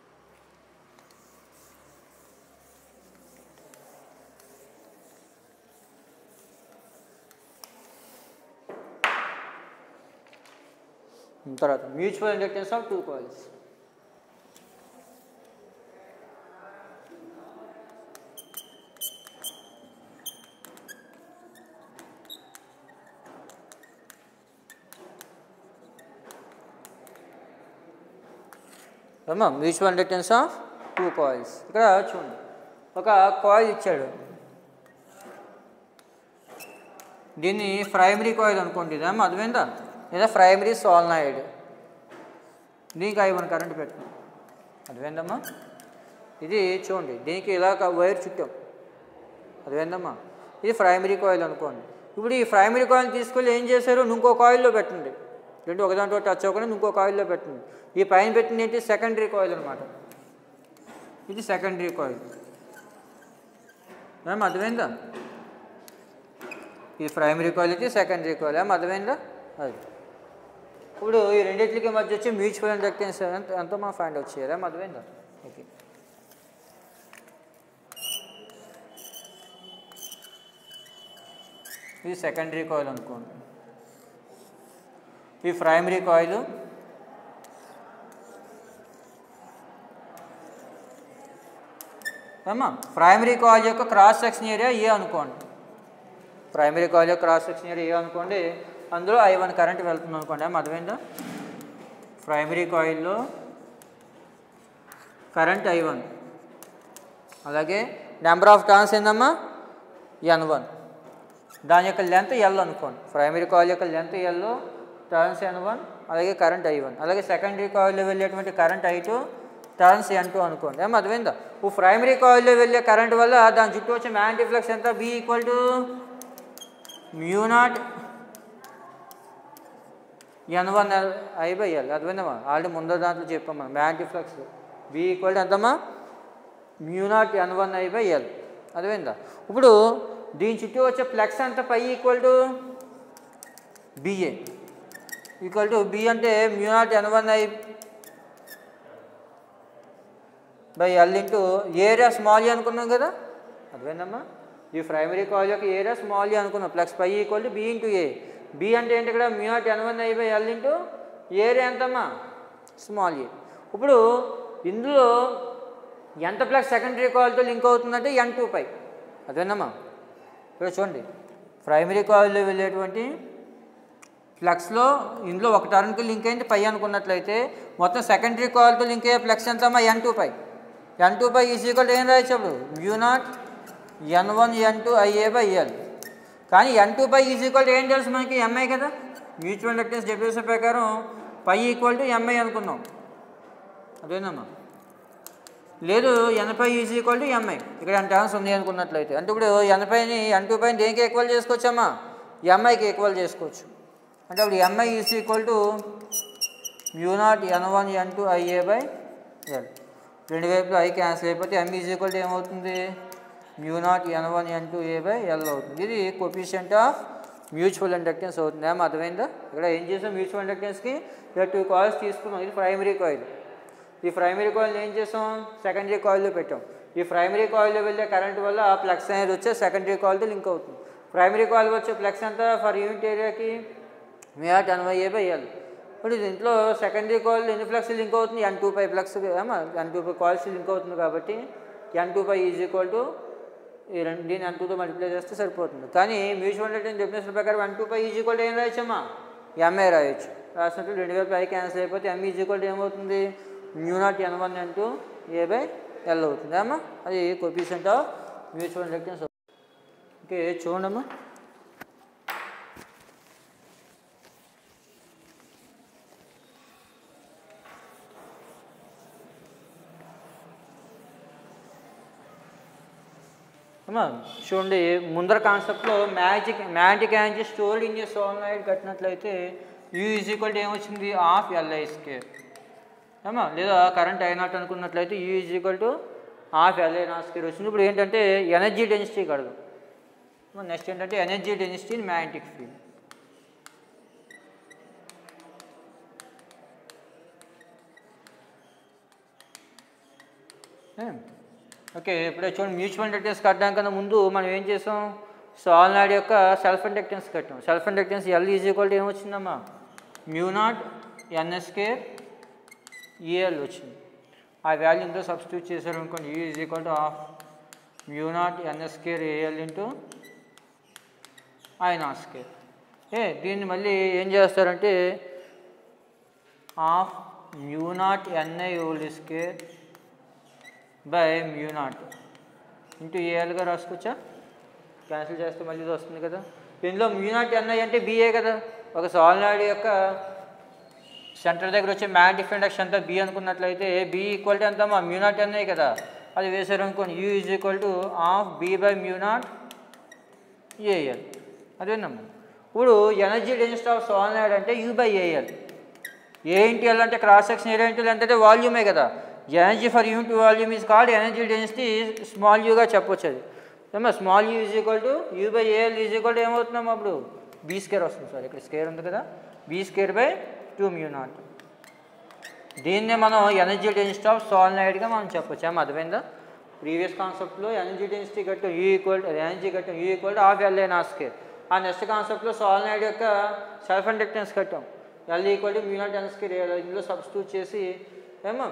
తర్వాత mutual inductance of two coils ఏమో mutual inductance of two coils ఇక్కడ చూడండి ఒక కాయిల్ ఇచ్చాడు దీన్ని ప్రైమరీ కాయిల్ అనుకోండి ఇదేమో అర్థమైందా లేదా ప్రైమరీ సోల్నాయిడ్ దీనికి ఐ వన్ కరెంట్ పెట్టిన అర్థమైందమ్మా ఇది చూడండి దీనికి ఇలా ఒక వైర్ చుట్టాం అర్థమైందమ్మా ఇది ప్రైమరీ కాయిల్ అనుకోండి ఇప్పుడు ఈ ప్రైమరీ కాయిల్ తీసుకెళ్ళి ఏం చేశారు ఇంకో కాయిల్లో పెట్టండి రెండు ఒక దాంట్లో టచ్ అవ్వకుండా ఇంకో కాయిల్లో పెట్టండి ఈ పైన పెట్టింది ఏంటి సెకండరీ కాయిల్ అనమాట ఇది సెకండరీ కాయిల్ ఏం అర్థమైందా ఇది ప్రైమరీ కాయిల్ ఇది సెకండరీ కాయిల్ ఏం అర్థమైందా అది ఇప్పుడు ఈ రెండింటికి మధ్య వచ్చి మ్యూచువల్ ఇండక్టెన్స్ ఎంత ఎంతో మనం ఫైండ్ అవుట్ చేయాలి ఏం అర్థమైందా ఓకే ఇది సెకండరీ కాయిల్ అనుకోండి ఈ ప్రైమరీ కాయిల్ ఏమా ప్రైమరీ కాయిల్ యొక్క క్రాస్ సెక్షన్ ఏరియా ఏ అనుకోండి ప్రైమరీ కాయిల్ యొక్క క్రాస్ సెక్షన్ ఏరియా ఏ అనుకోండి అందులో ఐ వన్ కరెంట్ వెళ్తుంది అనుకోండి ఏం అర్థమైందా ప్రైమరీ కాయిల్లో కరెంట్ ఐ వన్ అలాగే నెంబర్ ఆఫ్ టర్న్స్ ఏందమ్మా ఎన్ వన్ దాని యొక్క లెంత్ ఎల్ అనుకోండి ప్రైమరీ కాయిల్ యొక్క length L turns N one అలాగే కరెంట్ ఐ వన్ అలాగే సెకండరీ కాయిల్లో వెళ్ళేటువంటి current I two turns N two అనుకోండి ఏం అర్థమైందా ఇప్పుడు ప్రైమరీ కాయిల్లో వెళ్ళే కరెంట్ వల్ల దాని చుట్టూ వచ్చే మ్యాగ్నెటిక్ ఫ్లక్స్ ఎంత B equal to mu naught N one L I by L అర్థమైందమ్మా ఆల్రెడీ ముందర దాంట్లో చెప్పాం మనం magnetic flux B equal to ఎంతమ్మా mu naught N one I by L అర్థమైందా ఇప్పుడు దీని చుట్టూ వచ్చే ఫ్లక్స్ ఎంత phi equal to BA equal to B అంటే mu naught N one I by L into area small A అనుకున్నాం కదా అర్థమైందమ్మా ఈ ప్రైమరీ కాయిల్ యొక్క ఏరియా స్మాల్ ఏ అనుకున్నాం plus phi equal to B into A B అంటే ఏంటి ఇక్కడ mu naught N one I by L into area ఎంతమ్మా స్మాల్ ఏ ఇప్పుడు ఇందులో ఎంత ప్లస్ సెకండరీ కాయిల్తో లింక్ అవుతుందంటే ఎన్ టూ పై అదేనమ్మా ఇక్కడ చూడండి ప్రైమరీ కాయిల్లో వెళ్ళేటువంటి ఫ్లక్స్లో ఇందులో ఒక టర్న్కి లింక్ అయింది పై అనుకున్నట్లయితే మొత్తం సెకండరీ కాయిల్తో లింక్ అయ్యే ఫ్లక్స్ ఎంతమ్మా N two phi N two phi is equal ఏం రాయొచ్చు అప్పుడు mu naught N one N two IA by L కానీ N two phi is equal ఏం తెలుసు మనకి ఎంఐ కదా మ్యూచువల్ ఇండక్టెన్స్ డెఫినేషన్ ప్రకారం పై ఈక్వల్ టు ఎంఐ అనుకున్నాం అదేనమ్మా లేదు ఎనభై ఈజ్ ఈక్వల్ టు ఎంఐ ఇక్కడ ఎన్ టర్మ్స్ ఉంది అనుకున్నట్లయితే అంటే ఇప్పుడు ఎనభైని ఎన్ టూ పైన దేనికి ఈక్వల్ చేసుకోవచ్చమ్మా ఎంఐకి ఈక్వల్ చేసుకోవచ్చు అంటే అప్పుడు MI is equal to mu naught N one N two IA by L రెండు వైపులు ఐ క్యాన్సిల్ అయిపోతే ఎం ఈజ్ ఈక్వల్ టు ఏమవుతుంది mu naught N one N two A by L అవుతుంది ఇది కొఫిషియంట్ ఆఫ్ మ్యూచువల్ ఇండక్టెన్స్ అవుతుంది ఏమో అర్థమైందా ఇక్కడ ఏం చేసాం మ్యూచువల్ ఇండక్టెన్స్కి ఇక్కడ టూ కాయిల్స్ తీసుకున్నాం ఇది ప్రైమరీ కాయిల్ ఈ ప్రైమరీ కాయిల్ ఏం చేసాం సెకండరీ కాయిల్లో పెట్టాం ఈ ప్రైమరీ కాయిల్లో వెళ్ళే కరెంట్ వల్ల ఆ ప్లక్స్ అనేది వచ్చే సెకండరీ కాయిల్తో లింక్ అవుతుంది ప్రైమరీ కాయిల్ వచ్చే ప్లక్స్ ఎంత ఫర్ యూనిట్ ఏరియాకి mu ten Y A by L ఇప్పుడు దీంట్లో సెకండరీ కాయిల్ ఎన్ని ఫ్లక్స్ లింక్ అవుతుంది ఎన్ టూ పై ఫ్లక్స్ ఏమో N two phi coils link అవుతుంది కాబట్టి N two phi is equal to ఈ రెండు దీన్ని ఎన్ టూతో మల్టిప్లై చేస్తే సరిపోతుంది కానీ మ్యూచువల్ ఇండక్టెన్స్ డెఫినేషన్ ప్రకారం N two phi is equal to ఏం రాయొచ్చమ్మా ఎంఏ రాయొచ్చు రాసినట్టు రెండు వేల పై క్యాన్సిల్ అయిపోతే ఎం ఈజ్ ఈక్వల్ టు ఏమవుతుంది mu naught N one N two A by L అవుతుంది అమ్మా అది coefficient of mutual inductance okay చూడమ్మా అమ్మా చూడండి ముందర కాన్సెప్ట్లో magic magic energy stored in a solenoid కట్టినట్లయితే యూ ఈజ్ ఈక్వల్ టు ఏమొచ్చింది ఆఫ్ ఎల్ఐ స్కేర్ ఏమా లేదా కరెంట్ అయినట్టు అనుకున్నట్లయితే U is equal to half LI నా స్కేర్ వచ్చింది ఇప్పుడు ఏంటంటే ఎనర్జీ డెన్సిటీ కడదు నెక్స్ట్ ఏంటంటే energy density in magnetic field okay ఇప్పుడే చూడండి మ్యూచువల్ ఇండక్టెన్స్ కట్టడం కన్నా ముందు మనం ఏం చేసాం సాల్నాడ్ యొక్క సెల్ఫ్ ఇండక్టెన్స్ కట్టాం self inductance L is equal to ఏమొచ్చిందమ్మా మ్యూ నాట్ ఎన్ఎస్కేర్ ఈఎల్ వచ్చింది ఆ వాల్యూ ఇందులో సబ్స్టిట్యూట్ చేశారు అనుకోండి U is equal to half mu naught NS square AL into I naught square A దీన్ని మళ్ళీ ఏం చేస్తారంటే half mu naught NI old square by mu naught into ఏఎల్గా రాసుకోవచ్చా క్యాన్సిల్ చేస్తే మళ్ళీ ఇది వస్తుంది కదా దీనిలో మ్యూ నాట్ ఎన్ఐ అంటే బిఏ కదా ఒక సాల్నాడ్ యొక్క సెంటర్ దగ్గర వచ్చే మ్యాగ్నెటిక్ ఇండక్షన్ అంతా బి అనుకున్నట్లయితే బి ఈక్వల్ టు ఎంత మా మ్యూ నాట్ ఎన్ఐ కదా అది వేసారు అనుకోండి U is equal to half B by mu naught AL అదేనమ్మా ఇప్పుడు ఎనర్జీ డెన్సిటీ ఆఫ్ సాల్నాడ్ అంటే you by AL A into L అంటే క్రాస్ సెక్షన్ ఏరియా ఇంటి అంటే వాల్యూమే కదా energy per unit volume is called energy density small యూగా చెప్పొచ్చు అది ఏమో small U is equal to U by AL is equal to ఏమవుతున్నాం అప్పుడు బీ స్కేర్ వస్తుంది సార్ ఇక్కడ స్కేర్ ఉంది కదా B square by two mu naught దీన్నే మనం ఎనర్జీ డెన్సిటీ ఆఫ్ సాల్నైడ్గా మనం చెప్పొచ్చు ఏమో అర్థమైందా ప్రీవియస్ కాన్సెప్ట్లో ఎనర్జీ డెన్సిటీ కట్టాం యూ ఈక్వల్ ఎనర్జీ కట్టాం U equal to half LA నా స్కేర్ ఆ నెక్స్ట్ కాన్సెప్ట్లో సాల్నైడ్ యొక్క సెల్ఫ్ ఇండక్టెన్స్ కట్టాం L equal to mu naught N square ఇందులో సబ్స్టిట్యూట్ చేసి ఏమో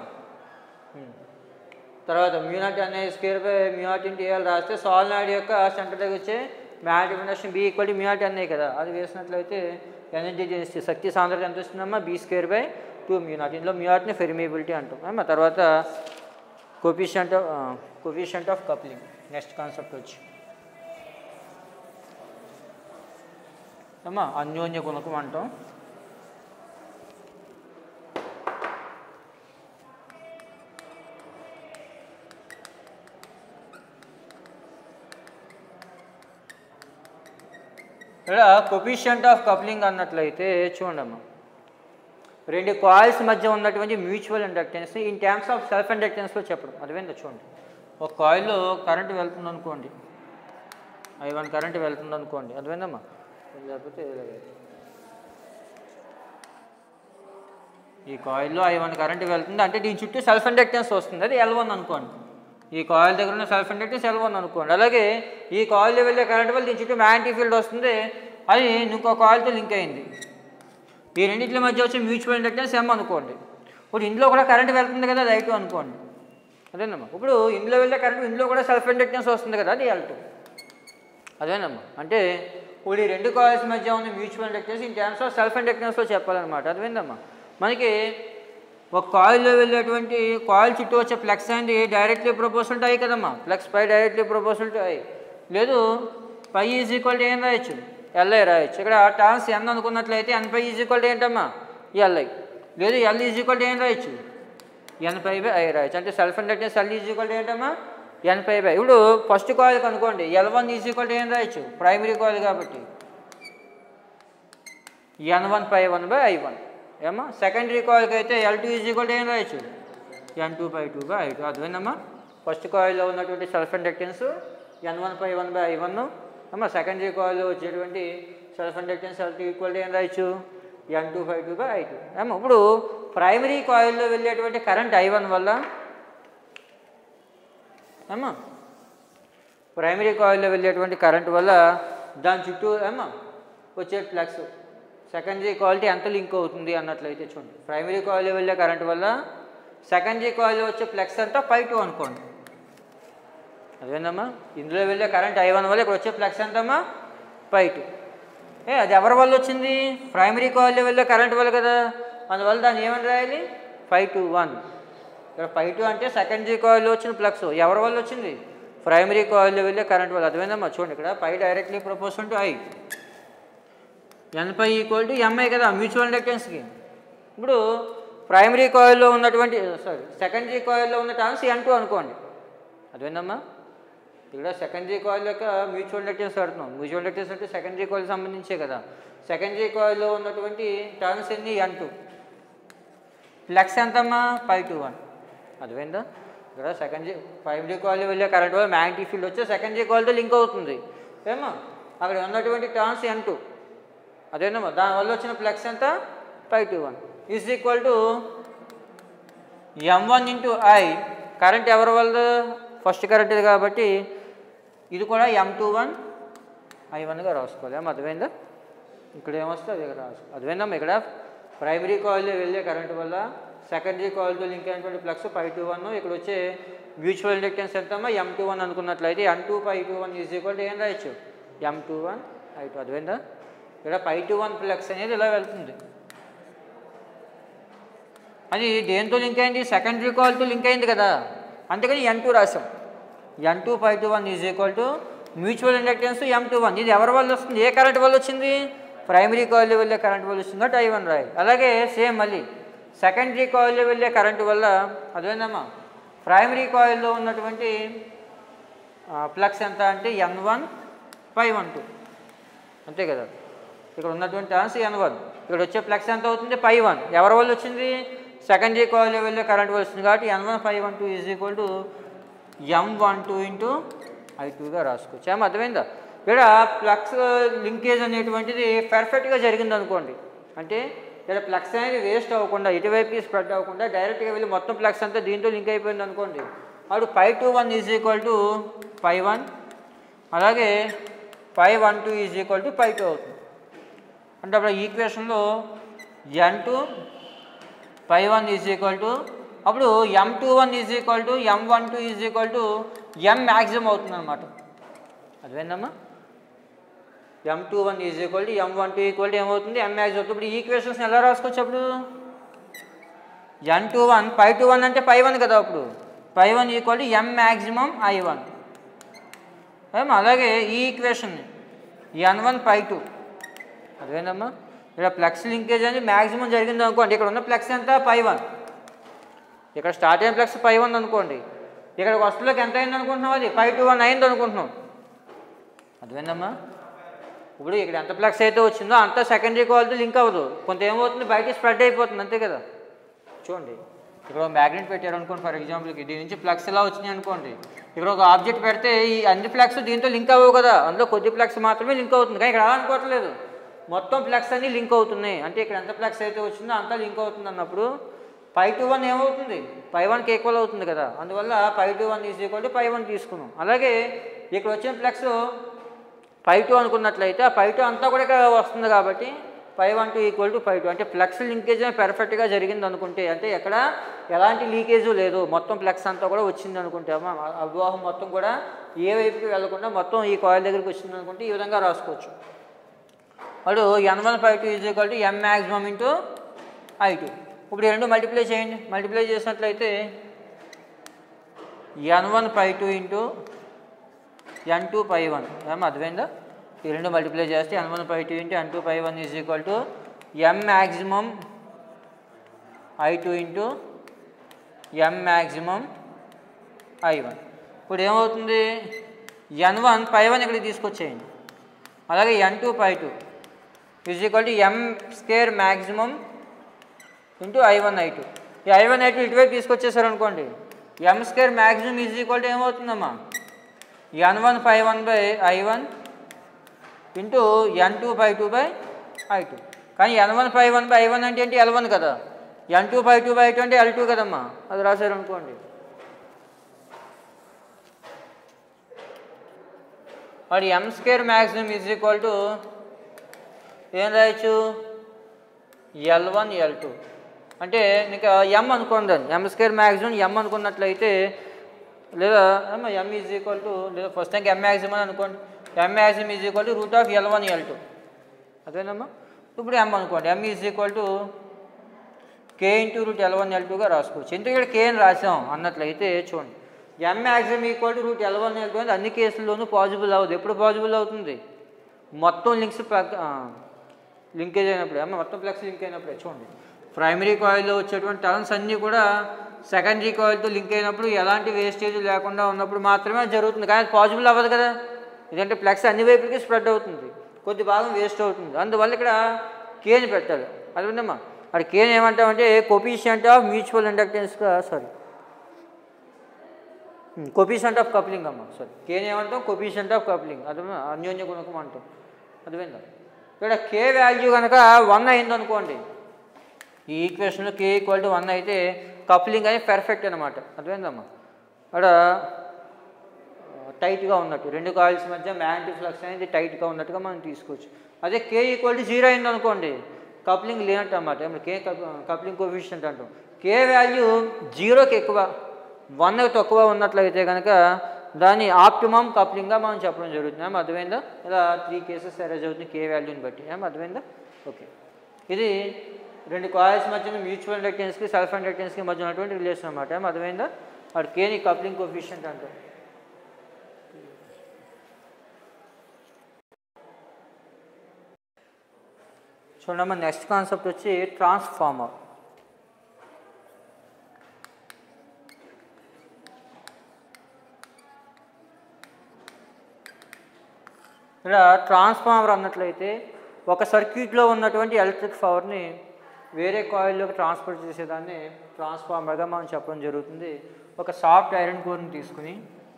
తర్వాత మ్యూనాట్ అనే square by mu naught into AL రాస్తే సాల్నాడ్ యొక్క సెంటర్ దగ్గర వచ్చే magnetic induction B equal to mu naught అనే కదా అది వేసినట్లయితే ఎనర్జీ డెన్సిటీ శక్తి సాంద్రత ఎంత వస్తుందమ్మా B square by two mu naught ఇందులో మ్యూనాట్ని ఫెర్మిబిలిటీ అంటాం అమ్మా తర్వాత coefficient coefficient of coupling next concept వచ్చి అమ్మా అన్యోన్య గుణకం అంటాం ఇక్కడ కొఫిషియంట్ ఆఫ్ కప్లింగ్ అన్నట్లయితే చూడమ్మా రెండు కాయిల్స్ మధ్య ఉన్నటువంటి mutual inductance in terms of self ఇండక్టెన్స్లో చెప్పడం అదేందో చూడండి ఒక కాయిల్లో కరెంట్ వెళ్తుంది అనుకోండి ఐ వన్ కరెంట్ వెళ్తుంది అనుకోండి అదేందమ్మా లేకపోతే ఈ కాయిల్లో ఐ వన్ కరెంట్ వెళ్తుంది అంటే దీని చుట్టూ సెల్ఫ్ ఇండక్టెన్స్ వస్తుంది అది ఎల్ వన్ అనుకోండి ఈ కాయిల్ దగ్గర ఉన్న సెల్ఫ్ ఇండక్టెన్స్ ఎల్ వన్ అనుకోండి అలాగే ఈ కాయిల్లో వెళ్ళే కరెంట్ వల్ల దీని చుట్టూ మ్యాగ్నెటిక్ ఫీల్డ్ వస్తుంది అది ఇంకో కాయిల్తో లింక్ అయింది ఈ రెండింటి మధ్య వచ్చే మ్యూచువల్ ఇండక్టెన్స్ ఎం అనుకోండి ఇప్పుడు ఇందులో కూడా కరెంట్ వెళ్తుంది కదా అది ఐ టూ అనుకోండి అదేనమ్మా ఇప్పుడు ఇందులో వెళ్ళే కరెంట్ ఇందులో కూడా సెల్ఫ్ ఇండక్టెన్స్ వస్తుంది కదా అది ఎల్ టూ అదేనమ్మా అంటే ఇప్పుడు ఈ రెండు కాయిల్స్ మధ్య ఉన్న mutual inductance in terms of self ఇండక్టెన్స్లో చెప్పాలన్నమాట అర్థమైందమ్మా మనకి ఒక కాయిల్లో వెళ్ళేటువంటి కాయిల్ చుట్టూ వచ్చే ఫ్లెక్స్ అనేది డైరెక్ట్లీ ప్రపోజల్ టు అయ్యి కదమ్మా flux phi directly proportional to అయ్యి లేదు పై ఈజ్ ఈక్వల్ టు ఏం రాయొచ్చు ఎల్ఐ రాయొచ్చు ఇక్కడ టాన్స్ ఎన్ అనుకున్నట్లయితే N phi is equal to ఏంటమ్మా ఎల్ఐ లేదు ఎల్ ఈజ్ ఈక్వల్ టు ఏం రాయొచ్చు ఎన్ పై బై ఐ రాయొచ్చు అంటే self inductance L is equal to ఏంటమ్మా ఎన్ పై బై ఇప్పుడు ఫస్ట్ కాయిల్కి అనుకోండి L one is equal to ఏం రాయొచ్చు ప్రైమరీ కాయిల్ కాబట్టి N one phi one by I one ఏమా సెకండరీ కాయిల్కి అయితే L two is equal to ఏం రాయొచ్చు N two phi two by I two అర్థమైందమ్మా ఫస్ట్ కాయిల్లో ఉన్నటువంటి self inductance N one phi one by I one అమ్మా సెకండరీ కాయిల్లో వచ్చేటువంటి self inductance L two equal to ఏం రాయొచ్చు N two phi two by I two ఏమో ఇప్పుడు ప్రైమరీ కాయిల్లో వెళ్ళేటువంటి కరెంట్ ఐ వన్ వల్ల ఏమా ప్రైమరీ కాయిల్లో వెళ్ళేటువంటి కరెంట్ వల్ల దాని చుట్టూ ఏమా వచ్చే ఫ్లక్స్ సెకండరీ కాయిల్టీ ఎంత లింక్ అవుతుంది అన్నట్లయితే చూడండి ప్రైమరీ కాయిల్లో వెళ్ళే కరెంట్ వల్ల సెకండరీ కాయిల్లో వచ్చే ఫ్లక్స్ అంతా పై టూ అనుకోండి అదేనమ్మా ఇందులో వెళ్ళే కరెంట్ ఐ వన్ వల్ల ఇక్కడ వచ్చే ఫ్లక్స్ ఎంతమ్మా పై టూ ఏ అది ఎవరి వల్ల వచ్చింది ప్రైమరీ కాయిల్లో వెళ్ళే కరెంట్ వల్ల కదా అందువల్ల దాన్ని ఏమని రాయాలి ఫైవ్ టు వన్ ఇక్కడ ఫైవ్ టూ అంటే సెకండరీ కాయిల్లో వచ్చిన ఫ్లక్స్ ఎవరి వల్ల వచ్చింది ప్రైమరీ కాయిల్లో వెళ్ళే కరెంట్ వల్ల అర్థమైందమ్మా చూడండి ఇక్కడ phi directly proportion to I N phi equal to MI కదా మ్యూచువల్ ఇండక్టెన్స్కి ఇప్పుడు ప్రైమరీ కాయిల్లో ఉన్నటువంటి సారీ సెకండరీ కాయిల్లో ఉన్న టర్మ్స్ ఎన్ టూ అనుకోండి అదేందమ్మా ఇక్కడ సెకండరీ కాయిల్ యొక్క మ్యూచువల్ ఇండక్టెన్స్ పెడుతున్నాం మ్యూచువల్ ఇండక్టెన్స్ అంటే సెకండరీ కాయిల్ సంబంధించే కదా సెకండరీ కాయిల్లో ఉన్నటువంటి టర్మ్స్ ఎన్ని ఎన్ టూ ఫ్లక్స్ ఎంతమ్మా ఫైవ్ టూ వన్ అర్థమైందా ఇక్కడ సెకండరీ ప్రైమరీ కాయిల్ వెళ్ళే కరెంట్ వల్ల మ్యాగ్నెటిక్ ఫీల్డ్ వచ్చే సెకండరీ కాయిల్తో లింక్ అవుతుంది ఏమో అక్కడ ఉన్నటువంటి టర్మ్స్ ఎన్ టూ అదేనమ్మా దానివల్ల వచ్చిన ఫ్లక్స్ ఎంత phi two one is equal to M one into I current ఎవరి వల్ల ఫస్ట్ కరెంట్ ఇది కాబట్టి ఇది కూడా ఎం టూ వన్ ఐ వన్గా రాసుకోవాలి ఏం అర్థమైందా ఇక్కడ ఏమొస్తే అది ఇక్కడ రాసుకో అర్థమైందమ్మా ఇక్కడ ప్రైమరీ కాయిల్లో వెళ్ళే కరెంట్ వల్ల సెకండరీ కాయిల్తో లింక్ అయినటువంటి ఫ్లక్స్ ఫైవ్ టూ వన్ ఇక్కడ వచ్చే మ్యూచువల్ ఇండక్టెన్స్ ఎంతమ్మా ఎం టూ వన్ అనుకున్నట్లయితే M two phi two one is equal to ఏం రాయొచ్చు M two one I two అర్థమైందా ఇక్కడ ఫైవ్ టూ వన్ ఫ్లక్స్ అనేది ఇలా వెళ్తుంది అది దేంతో లింక్ అయింది సెకండరీ కాల్తో లింక్ అయింది కదా అందుకని ఎన్ టూ రాసాం N two phi two one is equal to mutual inductance M two one ఇది ఎవరి వల్ల వస్తుంది ఏ కరెంట్ వల్ల వచ్చింది ప్రైమరీ కాయిల్లో వెళ్ళే కరెంట్ వల్ల వచ్చింది కాబట్టి ఐ వన్ రాయి అలాగే సేమ్ మళ్ళీ సెకండరీ కాయిల్లో వెళ్ళే కరెంట్ వల్ల అదేందమ్మా ప్రైమరీ కాయిల్లో ఉన్నటువంటి ఫ్లక్స్ ఎంత అంటే N one phi one two అంతే కదా ఇక్కడ ఉన్నటువంటి టర్న్స్ ఎన్ వన్ ఇక్కడ వచ్చే ఫ్లక్స్ ఎంత అవుతుంది పై వన్ ఎవరి వల్ల వచ్చింది సెకండరీ కాయిల్లో వెళ్ళే కరెంట్ వల్ల వచ్చింది కాబట్టి N one phi one two is equal to M one two into I టూగా రాసుకోవచ్చు ఏమో అర్థమైందా ఇక్కడ ఫ్లక్స్ లింకేజ్ అనేటువంటిది పర్ఫెక్ట్గా జరిగింది అనుకోండి అంటే ఇక్కడ ఫ్లక్స్ అనేది వేస్ట్ అవ్వకుండా ఇటువైపు స్ప్రెడ్ అవ్వకుండా డైరెక్ట్గా వెళ్ళి మొత్తం ఫ్లక్స్ అంతా దీంతో లింక్ అయిపోయింది అనుకోండి అప్పుడు phi two one is equal to phi one అలాగే phi one two is equal to phi two అవుతుంది అంటే అప్పుడు ఈక్వేషన్లో N two phi one is equal to అప్పుడు M two one is equal to M one two is equal to M maximum అవుతుంది అనమాట అదేందమ్మా M two one is equal to M one two equal to ఏమవుతుంది M maximum అవుతుంది ఇప్పుడు equations ఎలా రాసుకోవచ్చు అప్పుడు ఎన్ two one phi two one అంటే ఫైవ్ వన్ కదా అప్పుడు phi one equal to M maximum I one ఏమో అలాగే ఈ equation N one phi two అదేనమ్మా ఇక్కడ ఫ్లక్స్ లింకేజ్ అనేది మ్యాక్సిమం జరిగింది అనుకోండి ఇక్కడ ఉన్న ఫ్లక్స్ ఎంత ఫైవ్ వన్ ఇక్కడ స్టార్ట్ అయిన ఫ్లక్స్ ఫైవ్ వన్ అనుకోండి ఇక్కడ వస్తువులకు ఎంత అయింది అనుకుంటున్నాం అది ఫైవ్ టూ వన్ అయింది అనుకుంటున్నాం అర్థమైందమ్మా ఇప్పుడు ఇక్కడ ఎంత ఫ్లక్స్ అయితే వచ్చిందో అంత సెకండరీ క్వాలిటీ లింక్ అవ్వదు కొంత ఏమవుతుంది బయట స్ప్రెడ్ అయిపోతుంది అంతే కదా చూడండి ఇక్కడ ఒక మ్యాగ్నెట్ పెట్టారు అనుకోండి ఫర్ ఎగ్జాంపుల్కి దీని నుంచి ఫ్లక్స్ ఎలా వచ్చినాయి అనుకోండి ఇక్కడ ఒక ఆబ్జెక్ట్ పెడితే ఈ అన్ని ఫ్లక్స్ దీంతో లింక్ అవ్వవు కదా అందులో కొద్ది ఫ్లక్స్ మాత్రమే లింక్ అవుతుంది కానీ ఇక్కడ అలా అనుకోవట్లేదు మొత్తం ఫ్లక్స్ అన్ని లింక్ అవుతున్నాయి అంటే ఇక్కడ ఎంత ఫ్లక్స్ అయితే వచ్చిందో అంతా లింక్ అవుతుంది అన్నప్పుడు పై టు వన్ ఏమవుతుంది పై వన్కి ఈక్వల్ అవుతుంది కదా అందువల్ల phi two one is equal to phi one తీసుకున్నాం అలాగే ఇక్కడ వచ్చిన ఫ్లెక్స్ పై టూ అనుకున్నట్లయితే ఆ పై టూ అంతా కూడా ఇక్కడ వస్తుంది కాబట్టి phi one two equal to phi two అంటే ఫ్లక్స్ లింకేజ్ పెర్ఫెక్ట్గా జరిగింది అనుకుంటే అంటే ఎక్కడ ఎలాంటి లీకేజ్ లేదు మొత్తం ఫ్లక్స్ అంతా కూడా వచ్చింది అనుకుంటే అమ్మ ఆ వివాహం మొత్తం కూడా ఏ వైపుకి వెళ్లకుండా మొత్తం ఈ కాయిల్ దగ్గరికి వచ్చింది అనుకుంటే ఈ విధంగా రాసుకోవచ్చు వాడు N one phi two is equal to M maximum into I two ఇప్పుడు ఈ రెండు మల్టిప్లై చేయండి మల్టిప్లై చేసినట్లయితే N one phi two into N two phi one ఏం అర్థమైందా ఈ రెండు మల్టిప్లై చేస్తే N one phi two into N two phi one is equal to M maximum I two into M maximum I one ఇప్పుడు ఏమవుతుంది N one phi one ఇక్కడికి తీసుకొచ్చేయండి అలాగే N two phi two is equal to M square maximum into I one I two ఈ I one I two ఇటువైపు తీసుకొచ్చేసారు అనుకోండి M square maximum is equal to ఏమవుతుందమ్మా N one phi one by I one into N two by two by I two కానీ N one phi one by I one అంటే ఏంటి L one కదా N two by two by two అంటే L two కదమ్మా అది రాశారు అనుకోండి మరి ఎం square maximum is equal to ఏం రాయొచ్చు ఎల్ వన్ ఎల్ టూ అంటే ఇంకా ఎం అనుకోండి ఎం స్కేర్ మ్యాక్సిమం ఎం అనుకున్నట్లయితే లేదా ఎం ఈజ్ ఈక్వల్ టు లేదా ఫస్ట్ టైంకి ఎం మ్యాక్సిమం అనుకోండి M maximum is equal to root of L one L two అదేనమ్మా ఇప్పుడు ఎం అనుకోండి M is equal to K into root L one L టూగా రాసుకోవచ్చు ఎందుకు ఇక్కడ కే అని రాసాం అన్నట్లయితే చూడండి M maximum equal to root L one L two అనేది అన్ని కేసుల్లోనూ పాజిబుల్ అవ్వదు ఎప్పుడు పాజిబుల్ అవుతుంది మొత్తం లింక్స్ లింకేజ్ అయినప్పుడు అమ్మ మొత్తం ఫ్లెక్స్ లింక్ అయినప్పుడే చూడండి ప్రైమరీ కాయిల్లో వచ్చేటువంటి టర్న్స్ అన్నీ కూడా సెకండరీ కాయిల్తో లింక్ అయినప్పుడు ఎలాంటి వేస్టేజ్ లేకుండా ఉన్నప్పుడు మాత్రమే అది జరుగుతుంది కానీ పాజిబుల్ అవ్వదు కదా ఇదంటే ఫ్లెక్స్ అన్ని వైపులకి స్ప్రెడ్ అవుతుంది కొద్ది భాగం వేస్ట్ అవుతుంది అందువల్ల ఇక్కడ కేని పెట్టాలి అది ఉందమ్మా అక్కడ కేని ఏమంటామంటే కొఫిషియంట్ ఆఫ్ మ్యూచువల్ ఇండక్టెన్స్గా సారీ కొఫిషియంట్ ఆఫ్ కప్లింగ్ అమ్మ సారీ కేని ఏమంటాం కొఫిషియంట్ ఆఫ్ కప్లింగ్ అర్థమా అన్యోన్య గుణకం అంటాం అర్థమైందా ఇక్కడ కే వాల్యూ కనుక వన్ అయింది అనుకోండి ఈ ఈక్వేషన్లో కే ఈక్వల్ టు వన్ అయితే కప్లింగ్ అనేది పెర్ఫెక్ట్ అనమాట అర్థమైందమ్మా అక్కడ టైట్గా ఉన్నట్టు రెండు కాయిల్స్ మధ్య మ్యాగ్నెటిక్ ఫ్లక్స్ అనేది టైట్గా ఉన్నట్టుగా మనం తీసుకోవచ్చు అదే కే ఈక్వల్ టు జీరో అయింది అనుకోండి కప్లింగ్ లేనట్టు అనమాట ఏమన్నా కే కప్లింగ్ కోఫిషియంట్ అంటాం కే వాల్యూ జీరోకి ఎక్కువ వన్ తక్కువ ఉన్నట్లయితే కనుక దాన్ని ఆప్టిమమ్ కప్లింగ్గా మనం చెప్పడం జరుగుతుంది ఏం అర్థమైందా ఇలా త్రీ కేసెస్ అరేంజ్ అవుతుంది కే వాల్యూని బట్టి ఏం అర్థమైందా ఓకే ఇది రెండు కాయిల్స్ మధ్యన మ్యూచువల్ ఇండక్టెన్స్కి సెల్ఫ్ ఇండక్టెన్స్కి మధ్య ఉన్నటువంటి రిలేషన్ అనమాట ఏం అర్థమైందా వాడు కేని కప్లింగ్ కోఫిషియంట్ అంటారు చూడమ్మా నెక్స్ట్ కాన్సెప్ట్ వచ్చి ట్రాన్స్ఫార్మర్ ఇక్కడ ట్రాన్స్ఫార్మర్ అన్నట్లయితే ఒక సర్క్యూట్లో ఉన్నటువంటి ఎలక్ట్రిక్ పవర్ని వేరే కాయిల్లోకి ట్రాన్స్ఫర్ చేసేదాన్ని ట్రాన్స్ఫార్మర్గా మనం చెప్పడం జరుగుతుంది ఒక సాఫ్ట్ ఐరన్ కోర్ని తీసుకుని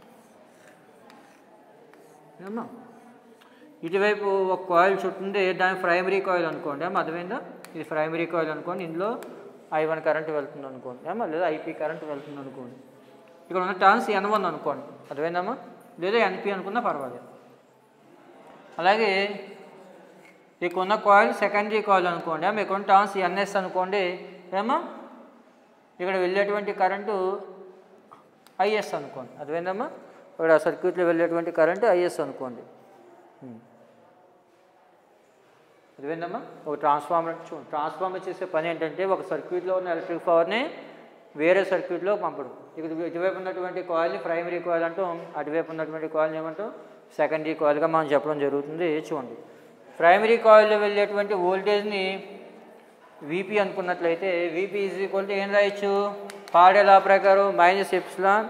ఏమ్మా ఇటువైపు ఒక కాయిల్ చుట్టుంది దాని ప్రైమరీ కాయిల్ అనుకోండి ఏమో అర్థమైందా ఇది ప్రైమరీ కాయిల్ అనుకోండి ఇందులో ఐ వన్ కరెంట్ వెళ్తుంది అనుకోండి ఏమో లేదా ఐపీ కరెంట్ వెళ్తుంది అనుకోండి ఇక్కడ ఉన్న టర్న్స్ ఎన్ వన్ అనుకోండి అర్థమైందమ్మా లేదా ఎన్పి అనుకున్నా పర్వాలేదు అలాగే ఇక్కడ ఉన్న కాయిల్ సెకండరీ కాయిల్ అనుకోండి ఏమో ఇక్కడ ఉన్న టర్న్స్ ఎన్ఎస్ అనుకోండి ఏమో ఇక్కడ వెళ్ళేటువంటి కరెంటు ఐఎస్ అనుకోండి అర్థమైందమ్మా ఇక్కడ సర్క్యూట్లో వెళ్ళేటువంటి కరెంటు ఐఎస్ అనుకోండి అర్థమైందమ్మా ఒక ట్రాన్స్ఫార్మర్ చూ ట్రాన్స్ఫార్మర్ చేసే పని ఏంటంటే ఒక సర్క్యూట్లో ఉన్న ఎలక్ట్రిక్ పవర్ని వేరే సర్క్యూట్లో పంపడం ఇక్కడ ఇటువైపు ఉన్నటువంటి కాయిల్ని ప్రైమరీ కాయిల్ అంటాం అటువైపు ఉన్నటువంటి కాయిల్ని ఏమంటాం సెకండరీ కాయిల్గా మనం చెప్పడం జరుగుతుంది చూడండి ప్రైమరీ కాయిల్లో వెళ్ళేటువంటి వోల్టేజ్ని వీపీ అనుకున్నట్లయితే వీపీ ఈజ్ ఈక్వల్ టు ఏం రాయొచ్చు పాడేలా ప్రకారం మైనస్ ఎప్సిలాన్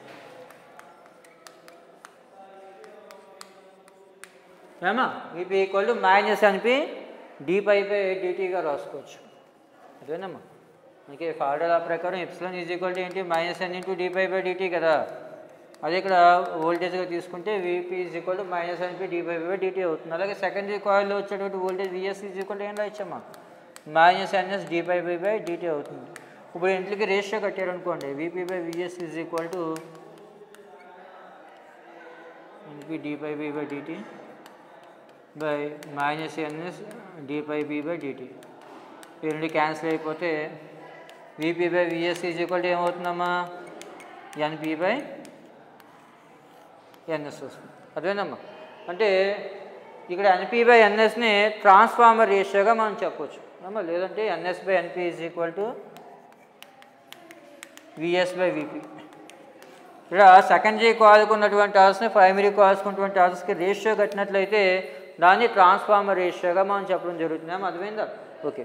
ఏమా వీపీ ఈక్వల్ టు మైనస్ అనిపి డిపై బై డిటీగా రాసుకోవచ్చు అదేనమ్మా మనకి ఫార్ములా ప్రకారం ఎప్సిలాన్ ఈజ్ ఈక్వల్ టు ఏంటి minus N into d phi by dt కదా అదే ఇక్కడ వోల్టేజ్గా తీసుకుంటే VP is equal to minus NP d phi by dt అవుతుంది అలాగే సెకండరీ కాయిల్లో వచ్చేటువంటి voltage VS is equal to ఏం రాయచ్చమ్మా minus NS d phi by by dt అవుతుంది ఇప్పుడు ఇంట్లోకి రేషియో కట్టారు అనుకోండి VP by VS is equal to ఇంటికి d by b by dt by minus NS d by b by dt ఈ రెండు క్యాన్సిల్ అయిపోతే VP by VS is equal to ఏమవుతుందమ్మా ఎన్పి బై ఎన్ఎస్ వస్తుంది అదేనమ్మా అంటే ఇక్కడ ఎన్పి బై ఎన్ఎస్ని ట్రాన్స్ఫార్మర్ రేషియోగా మనం చెప్పొచ్చు అమ్మా లేదంటే NS by NP is equal to VS by VP ఇక్కడ సెకండరీ కాల్కి ఉన్నటువంటి టాస్ని ప్రైమరీ కాల్స్కి ఉన్నటువంటి టాస్కి రేషియో కట్టినట్లయితే దాన్ని ట్రాన్స్ఫార్మర్ రేషియోగా మనం చెప్పడం జరుగుతుంది ఏమో అర్థమైందా ఓకే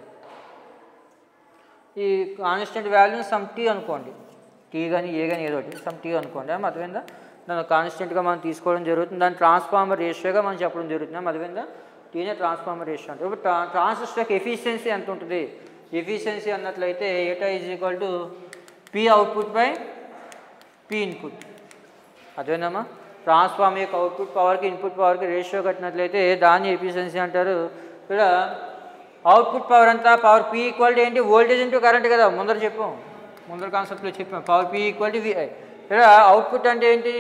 ఈ కాన్స్టెంట్ వాల్యూని సమ్ టీ అనుకోండి టీ కానీ ఏ కానీ ఏదో ఒకటి సమ్ టీ అనుకోండి ఏమో అర్థమైందా దాన్ని కాన్స్టెంట్గా మనం తీసుకోవడం జరుగుతుంది దాన్ని ట్రాన్స్ఫార్మర్ రేషియోగా మనం చెప్పడం జరుగుతుంది ఏమో అర్థమైందా టీనే ట్రాన్స్ఫార్మర్ రేషియో అంటే ఇప్పుడు ట్రా ట్రాన్సిస్టర్కి ఎఫిషియన్సీ ఎంత ఉంటుంది ఎఫిషియన్సీ అన్నట్లయితే eta is equal to P output by P input అదేనమ్మా ట్రాన్స్ఫార్మర్ యొక్క అవుట్పుట్ పవర్కి ఇన్పుట్ పవర్కి రేషియో కట్టినట్లయితే దాన్ని ఎఫిషియన్సీ అంటారు ఇక్కడ అవుట్పుట్ పవర్ అంతా పవర్ పి ఈక్వల్ ఏంటి వోల్టేజ్ ఇంటూ కరెంట్ కదా ముందర చెప్పాం ముందర కాన్సెప్ట్లో చెప్పాం power P equal to VI ఇక్కడ అవుట్పుట్ అంటే ఏంటి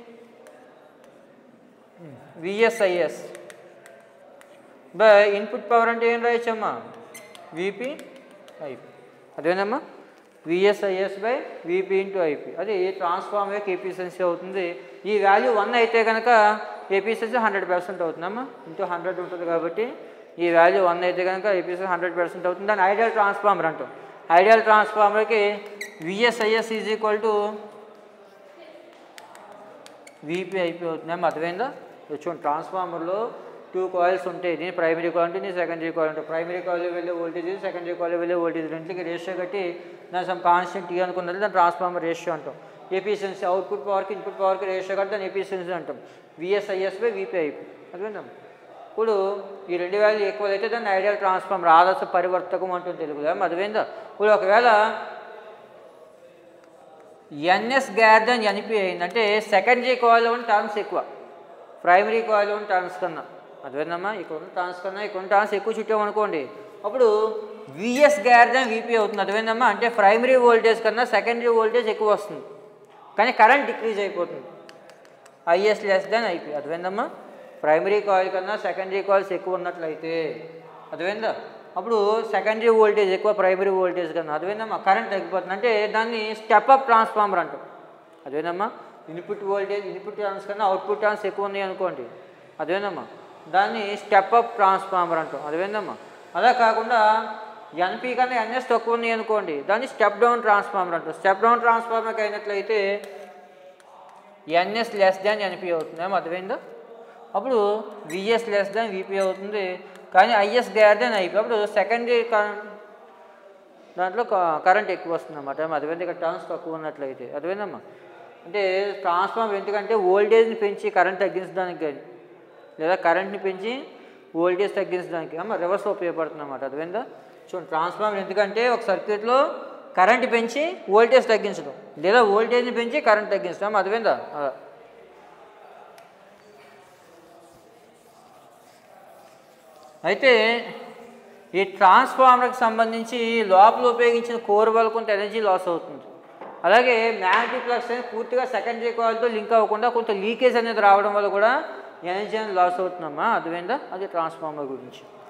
విఎస్ఐఎస్ బై ఇన్పుట్ పవర్ అంటే ఏం రాయొచ్చమ్మా విపి ఐపి అదేనమ్మా VS IS by VP into IP అది ట్రాన్స్ఫార్మ్ యొక్క ఎఫిషియన్సీ అవుతుంది ఈ వాల్యూ వన్ అయితే కనుక ఎఫిషియన్సీ హండ్రెడ్ పర్సెంట్ అవుతుందమ్మా ఇంటూ హండ్రెడ్ ఉంటుంది కాబట్టి ఈ వాల్యూ వన్ అయితే కనుక ఎఫిషియన్సీ హండ్రెడ్ పర్సెంట్ అవుతుంది దాన్ని ఐడియల్ ట్రాన్స్ఫార్మర్ అంటాం ఐడియల్ ట్రాన్స్ఫార్మర్కి VS IS is equal to VP IP అవుతుందేమో అర్థమైందా ఇది చూడండి ట్రాన్స్ఫార్మర్లో టూ కాయిల్స్ ఉంటాయి దీని ప్రైమరీ కాయిల్ ఉంటుంది సెకండరీ కాయిల్ ఉంటుంది ప్రైమరీ కాయిల్ వెళ్ళే వోల్టేజ్ సెకండరీ కాయిల్ వెళ్ళే వోల్టేజ్ రెండింటికి రేషియో కట్టి దాని సమ్ కాన్స్టెంట్ టీ అనుకున్నది దాని ట్రాన్స్ఫార్మర్ రేషియో అంటాం ఎఫిషియన్సీ అవుట్పుట్ పవర్కి ఇన్పుట్ పవర్కి రేషియో కట్టి దాని ఎఫిషియన్సీ అంటాం విఎస్ఐఎస్ బై విపిఐపి అర్థమైందా ఇప్పుడు ఈ రెండు వాల్యూ ఎక్కువ అయితే దాన్ని ఐడియల్ ట్రాన్స్ఫార్మర్ ఆదర్శ పరివర్తకం అంటుంది తెలుగులో అర్థమైందా ఇప్పుడు ఒకవేళ ఎన్ఎస్ గ్యార్ దెన్ ఎన్పి అయిందంటే సెకండరీ కాయిల్ ఉన్న టర్మ్స్ ఎక్కువ ప్రైమరీ కాయిల్ ఉన్న టర్మ్స్ కన్నా అదేనమ్మా ఇక్కడ ఉన్న టర్మ్స్ కన్నా ఇక్కడ ఉన్న టర్మ్స్ ఎక్కువ చుట్టామనుకోండి అప్పుడు విఎస్ గ్యార్ దెన్ విపి అవుతుంది అదేందమ్మా అంటే ప్రైమరీ వోల్టేజ్ కన్నా సెకండరీ వోల్టేజ్ ఎక్కువ వస్తుంది కానీ కరెంట్ డిక్రీజ్ అయిపోతుంది ఐఎస్ లెస్ దెన్ ఐపి అర్థమైందమ్మా ప్రైమరీ కాయిల్ కన్నా సెకండరీ కాయిల్స్ ఎక్కువ ఉన్నట్లయితే అర్థమైందా అప్పుడు సెకండరీ వోల్టేజ్ ఎక్కువ ప్రైమరీ వోల్టేజ్ కన్నా అర్థమైందమ్మా కరెంట్ తగ్గిపోతుంది అంటే దాన్ని స్టెప్ అప్ ట్రాన్స్ఫార్మర్ అంటాం అదేనమ్మా ఇన్పుట్ వోల్టేజ్ ఇన్పుట్ టర్న్స్ కన్నా అవుట్పుట్ టర్న్స్ ఎక్కువ ఉన్నాయి అనుకోండి అదేనమ్మా దాన్ని స్టెప్ అప్ ట్రాన్స్ఫార్మర్ అంటాం అదేందమ్మా అలా కాకుండా ఎన్పి కన్నా ఎన్ఎస్ తక్కువ ఉన్నాయి అనుకోండి దాన్ని స్టెప్ డౌన్ ట్రాన్స్ఫార్మర్ అంటాం స్టెప్ డౌన్ ట్రాన్స్ఫార్మర్కి అయినట్లయితే ఎన్ఎస్ లెస్ దాన్ ఎన్పి అవుతుంది ఏమో అర్థమైందా అప్పుడు విఎస్ లెస్ దాన్ విపి అవుతుంది కానీ ఐఎస్ గ్రేటర్ దాన్ ఐపి అప్పుడు సెకండరీ కరెంట్ దాంట్లో కరెంట్ ఎక్కువ వస్తుంది అన్నమాట అర్థమైంది ఇక్కడ టర్న్స్ తక్కువ ఉన్నట్లయితే అర్థమైందమ్మా అంటే ట్రాన్స్ఫార్మర్ ఎందుకంటే వోల్టేజ్ని పెంచి కరెంట్ తగ్గించడానికి కానీ లేదా కరెంట్ని పెంచి వోల్టేజ్ తగ్గించడానికి అమ్మ రివర్స్ ఉపయోగపడుతుంది అన్నమాట అర్థమైందా చూడండి ట్రాన్స్ఫార్మర్ ఎందుకంటే ఒక సర్క్యూట్లో కరెంట్ పెంచి వోల్టేజ్ తగ్గించడం లేదా వోల్టేజ్ని పెంచి కరెంట్ తగ్గించడం అర్థమైందా అలా అయితే ఈ ట్రాన్స్ఫార్మర్కి సంబంధించి లోపల ఉపయోగించిన కోర్ వల్ల కొంత ఎనర్జీ లాస్ అవుతుంది అలాగే మ్యాగ్నెటిక్ ఫ్లక్స్ అనేది పూర్తిగా సెకండరీ కాయిల్తో లింక్ అవ్వకుండా కొంత లీకేజ్ అనేది రావడం వల్ల కూడా ఎనర్జీ అనేది లాస్ అవుతుందమ్మా అర్థమైందా అది ట్రాన్స్ఫార్మర్ గురించి